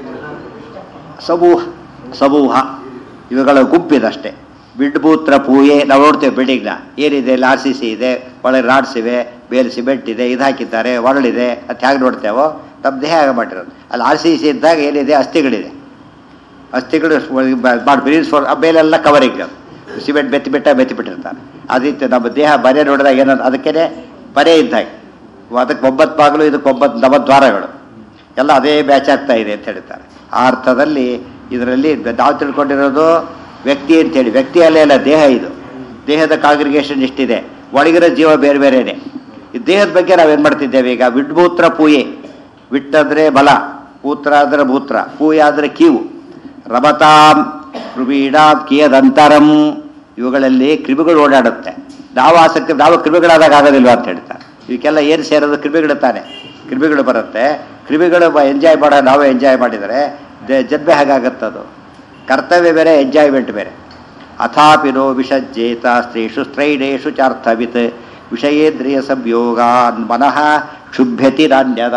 Speaker 1: ಸಮೂಹ ಸಮೂಹ ಇವುಗಳ ಗುಂಪಿದಷ್ಟೇ ಬಿಡ್ಬೂತ್ರ ಪೂಯೆ ನಾವು ನೋಡ್ತೇವೆ ಬಿಲ್ಡಿಂಗ್ನ ಏನಿದೆ ಇಲ್ಲಿ ಆರ್ ಸಿ ಸಿ ಇದೆ ಒಳಗೆ ರಾಡ್ಸ್ ಇವೆ ಬೇರೆ ಸಿಮೆಂಟ್ ಇದೆ ಇದು ಹಾಕಿದ್ದಾರೆ ಒರಳಿದೆ ಅಂತ ಹೇಗೆ ನೋಡ್ತೇವೋ ನಮ್ಮ ದೇಹ ಹಾಗೆ ಮಾಡಿರೋದು ಅಲ್ಲಿ ಆರ್ ಸಿ ಸಿ ಇದ್ದಾಗ ಏನಿದೆ ಅಸ್ಥಿಗಳಿದೆ ಅಸ್ಥಿಗಳು ಮಾಡಿ ಬ್ರೀನ್ಸ್ ಫೋರ್ ಮೇಲೆಲ್ಲ ಕವರಿಂಗ್ ಅದು ಸಿಮೆಂಟ್ ಬೆತ್ತಿ ಬಿಟ್ಟ ಬೆತ್ತಿ ಬಿಟ್ಟಿರ್ತಾರೆ ಅದಿತ್ತು ನಮ್ಮ ದೇಹ ಬರೆ ನೋಡಿದಾಗ ಏನೋ ಅದಕ್ಕೇನೆ ಬರೆ ಇದ್ದಾಗ ಅದಕ್ಕೆ ಒಂಬತ್ತು ಬಾಗಿಲು ಇದಕ್ಕೆ ಒಂಬತ್ತು ನವದ್ವಾರಗಳು ಎಲ್ಲ ಅದೇ ಬ್ಯಾಚ್ ಆಗ್ತಾ ಇದೆ ಅಂತ ಹೇಳ್ತಾರೆ ಆ ಅರ್ಥದಲ್ಲಿ ಇದರಲ್ಲಿ ನಾವು ತಿಳ್ಕೊಂಡಿರೋದು ವ್ಯಕ್ತಿ ಅಂತೇಳಿ ವ್ಯಕ್ತಿ ಅಲ್ಲೇ ಅಲ್ಲ ದೇಹ ಇದು ದೇಹದ ಕಾಂಗ್ರಿಗೇಷನ್ ಇಷ್ಟಿದೆ ಒಳಗಿರೋ ಜೀವ ಬೇರೆ ಬೇರೆನೆ ಈ ದೇಹದ ಬಗ್ಗೆ ನಾವೇನು ಮಾಡ್ತಿದ್ದೇವೆ ಈಗ ವಿಡ್ಮೂತ್ರ ಪೂಯೆ ವಿಟ್ಟಂದ್ರೆ ಬಲ ಪೂತ್ರ ಅಂದ್ರೆ ಮೂತ್ರ ಪೂಯ ಅಂದ್ರೆ ಕೀವು ರಮತಾಂ ಕ್ರಿಮೀಡಾಂ ಕಿಯದಂತರಂ ಇವುಗಳಲ್ಲಿ ಕ್ರಿಮಿಗಳು ಓಡಾಡುತ್ತೆ ನಾವು ಆಸಕ್ತಿ ನಾವು ಕ್ರಿಮಿಗಳಾದಾಗ ಆಗೋದಿಲ್ವಾ ಅಂತ ಹೇಳ್ತಾರೆ ಇವಕ್ಕೆಲ್ಲ ಏನು ಸೇರೋದು ಕ್ರಿಮಿಗಳು ತಾನೆ ಕ್ರಿಮಿಗಳು ಬರುತ್ತೆ ಕ್ರಿಮಿಗಳು ಎಂಜಾಯ್ ಮಾಡೋ ನಾವೇ ಎಂಜಾಯ್ ಮಾಡಿದರೆ ದೆ- ಜನ್ಮೆ ಹಾಗಾಗತ್ತದು ಕರ್ತವ್ಯ ಬೇರೆ ಎಂಜಾಯ್ಮೆಂಟ್ ಬೇರೆ ಅಥಾಪಿನೋ ವಿಷಜ್ಜೇತ ಸ್ತ್ರೀಷು ಸ್ತ್ರೈಡೇಷು ಚಾರ್ಥವಿತ್ ವಿಷಯೇಂದ್ರಿಯ ಸಂಯೋಗಾನ್ ಮನಃ ಕ್ಷುಭ್ಯತಿ ನಾಣ್ಯದ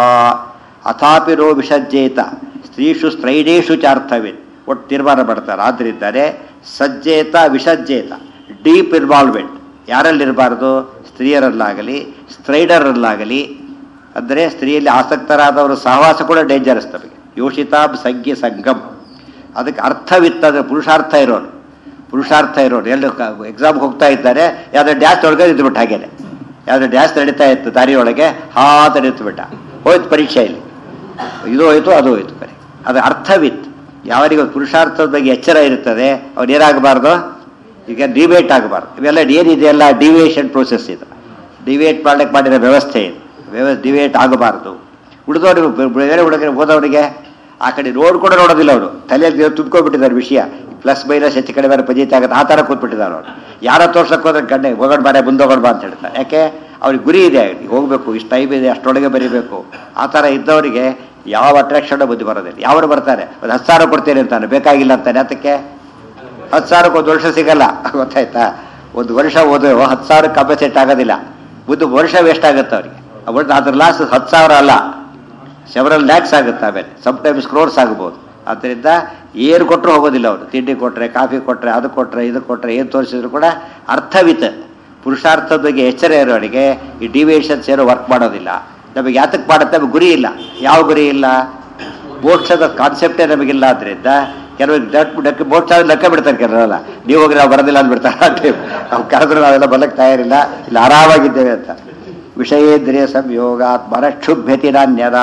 Speaker 1: ಅಥಾಪಿನೋ ವಿಷಜ್ಜೇತ ಸ್ತ್ರೀಷು ಸ್ತ್ರೈಡೇಷು ಚಾರ್ಥವಿತ್ ಒಟ್ಟು ತೀರ್ಮಾನ ಮಾಡ್ತಾರೆ ಆದ್ದರಿಂದಲೇ ಸಜ್ಜೇತ ವಿಷಜ್ಜೇತ ಡೀಪ್ ಇನ್ವಾಲ್ವ್ಮೆಂಟ್ ಯಾರಲ್ಲಿರಬಾರ್ದು ಸ್ತ್ರೀಯರಲ್ಲಾಗಲಿ ಸ್ತ್ರೈಡರಲ್ಲಾಗಲಿ ಅಂದರೆ ಸ್ತ್ರೀಯಲ್ಲಿ ಆಸಕ್ತರಾದವರು ಸಹವಾಸ ಕೂಡ ಡೇಂಜರಸ್ ನಮಗೆ ಯೋಷಿತಾಬ್ ಸಂಖ್ಯೆ ಸಂಗಮ್ ಅದಕ್ಕೆ ಅರ್ಥವಿತ್ತಂದ್ರೆ ಪುರುಷಾರ್ಥ ಇರೋರು ಪುರುಷಾರ್ಥ ಇರೋರು ಎಲ್ಲ ಎಕ್ಸಾಮ್ಗೆ ಹೋಗ್ತಾ ಇದ್ದಾರೆ ಯಾವುದೋ ಡ್ಯಾಸ್ ಒಳಗೆ ಇದ್ಬಿಟ್ಟು ಹಾಗೇನೆ ಯಾವುದೋ ಡ್ಯಾಸ್ ನಡೀತಾ ಇತ್ತು ದಾರಿಯೊಳಗೆ ಹಾ ತಡೀತು ಬಿಟ್ಟ ಹೋಯ್ತು ಪರೀಕ್ಷೆ ಇಲ್ಲಿ ಇದು ಹೋಯ್ತು ಅದು ಹೋಯ್ತು ಬರೀ ಅದು ಅರ್ಥವಿತ್ತು ಯಾವರಿಗೂ ಪುರುಷಾರ್ಥದ ಬಗ್ಗೆ ಎಚ್ಚರ ಇರ್ತದೆ ಅವ್ರು ಏನಾಗಬಾರ್ದು ಈಗ ಡಿಬೇಟ್ ಆಗಬಾರ್ದು ಇವೆಲ್ಲ ಏನಿದೆಯಲ್ಲ ಡಿವಿಯೇಷನ್ ಪ್ರೋಸೆಸ್ ಇದು ಡಿವೇಟ್ ಮಾಡ್ಲಿಕ್ಕೆ ಮಾಡಿರೋ ವ್ಯವಸ್ಥೆ ಇದು ವ್ಯವ ಡಿವೇಟ್ ಆಗಬಾರ್ದು ಉಳಿದವ್ರಿಗೆ ಬೇರೆ ಹುಡುಗರಿಗೆ ಹೋದವರಿಗೆ ಆ ಕಡೆ ರೋಡ್ ಕೂಡ ನೋಡೋದಿಲ್ಲ ಅವರು ತಲೆಯಲ್ಲಿ ತುಂಬ್ಕೊಂಡ್ಬಿಟ್ಟಿದ್ದಾರೆ ವಿಷಯ ಪ್ಲಸ್ ಮೈನಸ್ ಹೆಚ್ಚು ಕಡೆ ಬೇರೆ ಪಂಚಾಯತಿ ಆಗುತ್ತೆ ಆ ಥರ ಕೂತ್ಬಿಟ್ಟಿದ್ದಾರೆ ಅವರು ಯಾರ ತೋರ್ಸಕ್ಕೆ ಹೋದ್ರೆ ಗಂಡೆ ಹೋಗೋಣ ಬಾರೆ ಮುಂದೆ ಹೋಗೋಣ ಬಾ ಅಂತ ಹೇಳ್ತಾರೆ ಯಾಕೆ ಅವ್ರಿಗೆ ಗುರಿ ಇದೆ ಹೋಗಬೇಕು ಇಷ್ಟು ಟೈಮ್ ಇದೆ ಅಷ್ಟೊಳಗೆ ಬರೀಬೇಕು ಆ ಥರ ಇದ್ದವರಿಗೆ ಯಾವ ಅಟ್ರಾಕ್ಷನ್ ಬುದ್ಧಿ ಬರೋದಿಲ್ಲ ಯಾವರು ಬರ್ತಾರೆ ಒಂದು ಹತ್ತು ಸಾವಿರ ಕೊಡ್ತೇನೆ ಅಂತಾನೆ ಬೇಕಾಗಿಲ್ಲ ಅಂತಾನೆ ಅದಕ್ಕೆ ಹತ್ತು ಸಾವಿರಕ್ಕೆ ಒಂದು ವರ್ಷ ಸಿಗಲ್ಲ ಗೊತ್ತಾಯ್ತಾ ಒಂದು ವರ್ಷ ಓದೋ ಹತ್ತು ಸಾವಿರ ಕಂಪನ್ಸೇಟ್ ಆಗೋದಿಲ್ಲ ಒಂದು ವರ್ಷ ವೇಸ್ಟ್ ಆಗುತ್ತೆ ಅವ್ರಿಗೆ ಅವ್ರದ್ದು ಅದ್ರ ಲಾಸ್ ಹತ್ತು ಸಾವಿರ ಅಲ್ಲ ಸೆವರಲ್ ಲ್ಯಾಕ್ಸ್ ಆಗುತ್ತೆ ಆಮೇಲೆ ಸಮ್ಟೈಮ್ಸ್ ಕ್ರೋರ್ಸ್ ಆಗ್ಬೋದು ಆದ್ದರಿಂದ ಏನು ಕೊಟ್ಟರು ಹೋಗೋದಿಲ್ಲ ಅವರು ತಿಂಡಿ ಕೊಟ್ಟರೆ ಕಾಫಿ ಕೊಟ್ಟರೆ ಅದು ಕೊಟ್ಟರೆ ಇದು ಕೊಟ್ಟರೆ ಏನು ತೋರಿಸಿದ್ರು ಕೂಡ ಅರ್ಥವಿತ್ ಪುರುಷಾರ್ಥದ ಬಗ್ಗೆ ಎಚ್ಚರ ಇರೋರಿಗೆ ಈ ಡಿವಿಯೇಷನ್ಸ್ ಏನೋ ವರ್ಕ್ ಮಾಡೋದಿಲ್ಲ ನಮಗೆ ಯಾತಕ್ಕೆ ಮಾಡುತ್ತೆ ನಮಗೆ ಗುರಿ ಇಲ್ಲ ಯಾವ ಗುರಿ ಇಲ್ಲ ಮೋಕ್ಷದ ಕಾನ್ಸೆಪ್ಟೇ ನಮಗಿಲ್ಲ ಆದ್ರಿಂದ ಕೆಲವರು ಡಕ್ ಡಕ್ ಮೋಕ್ಷ ಆದ್ರೆ ಲೆಕ್ಕ ಬಿಡ್ತಾರೆ ಕೆಲವರೆಲ್ಲ ನೀವು ಹೋಗಿ ನಾವು ಬರೋದಿಲ್ಲ ಅಂದ್ಬಿಡ್ತಾರೆ ನಾವು ಕರೆದ್ರು ನಾವೆಲ್ಲ ಬರಕ್ಕೆ ತಯಾರಿಲ್ಲ ಇಲ್ಲಿ ಆರಾಮಾಗಿದ್ದೇವೆ ಅಂತ ವಿಷಯೇಂದ್ರಿಯ ಸಂಯೋಗಾತ್ ಮರಕ್ಷುಭ್ಯತಿ ನಾಣ್ಯದ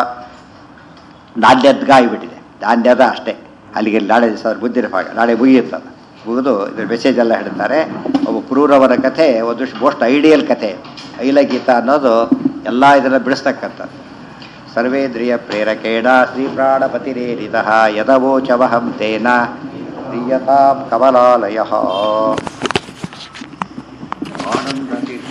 Speaker 1: ನಾಣ್ಯದ್ಗ ಆಗಿಬಿಟ್ಟಿದೆ ನಾಣ್ಯದ ಅಷ್ಟೇ ಅಲ್ಲಿಗೆ ನಾಳೆ ದಿವಸ ಬುದ್ಧಿರ ಭಾಗ ನಾಳೆ ಮುಗಿಯುತ್ತದ ಮುಗಿದು ಇದ್ರ ಮೆಸೇಜ್ ಎಲ್ಲ ಹೇಳ್ತಾರೆ ಒಬ್ಬ ಕ್ರೂರವರ ಕಥೆ ಒಂದು ಮೋಸ್ಟ್ ಐಡಿಯಲ್ ಕಥೆ ಐಲಗೀತ ಅನ್ನೋದು ಎಲ್ಲ ಇದನ್ನು ಬಿಡಿಸ್ತಕ್ಕಂಥದ್ದು ಸರ್ವೇಂದ್ರಿಯ ಪ್ರೇರಕೇಣ ಶ್ರೀ ಪ್ರಾಣಪತಿರೇರಿತ ಯದವೋಚವಹಂ ತೇನ ಪ್ರಿಯತಾಂ ಕಮಲಾಲಯ ಆನಂದ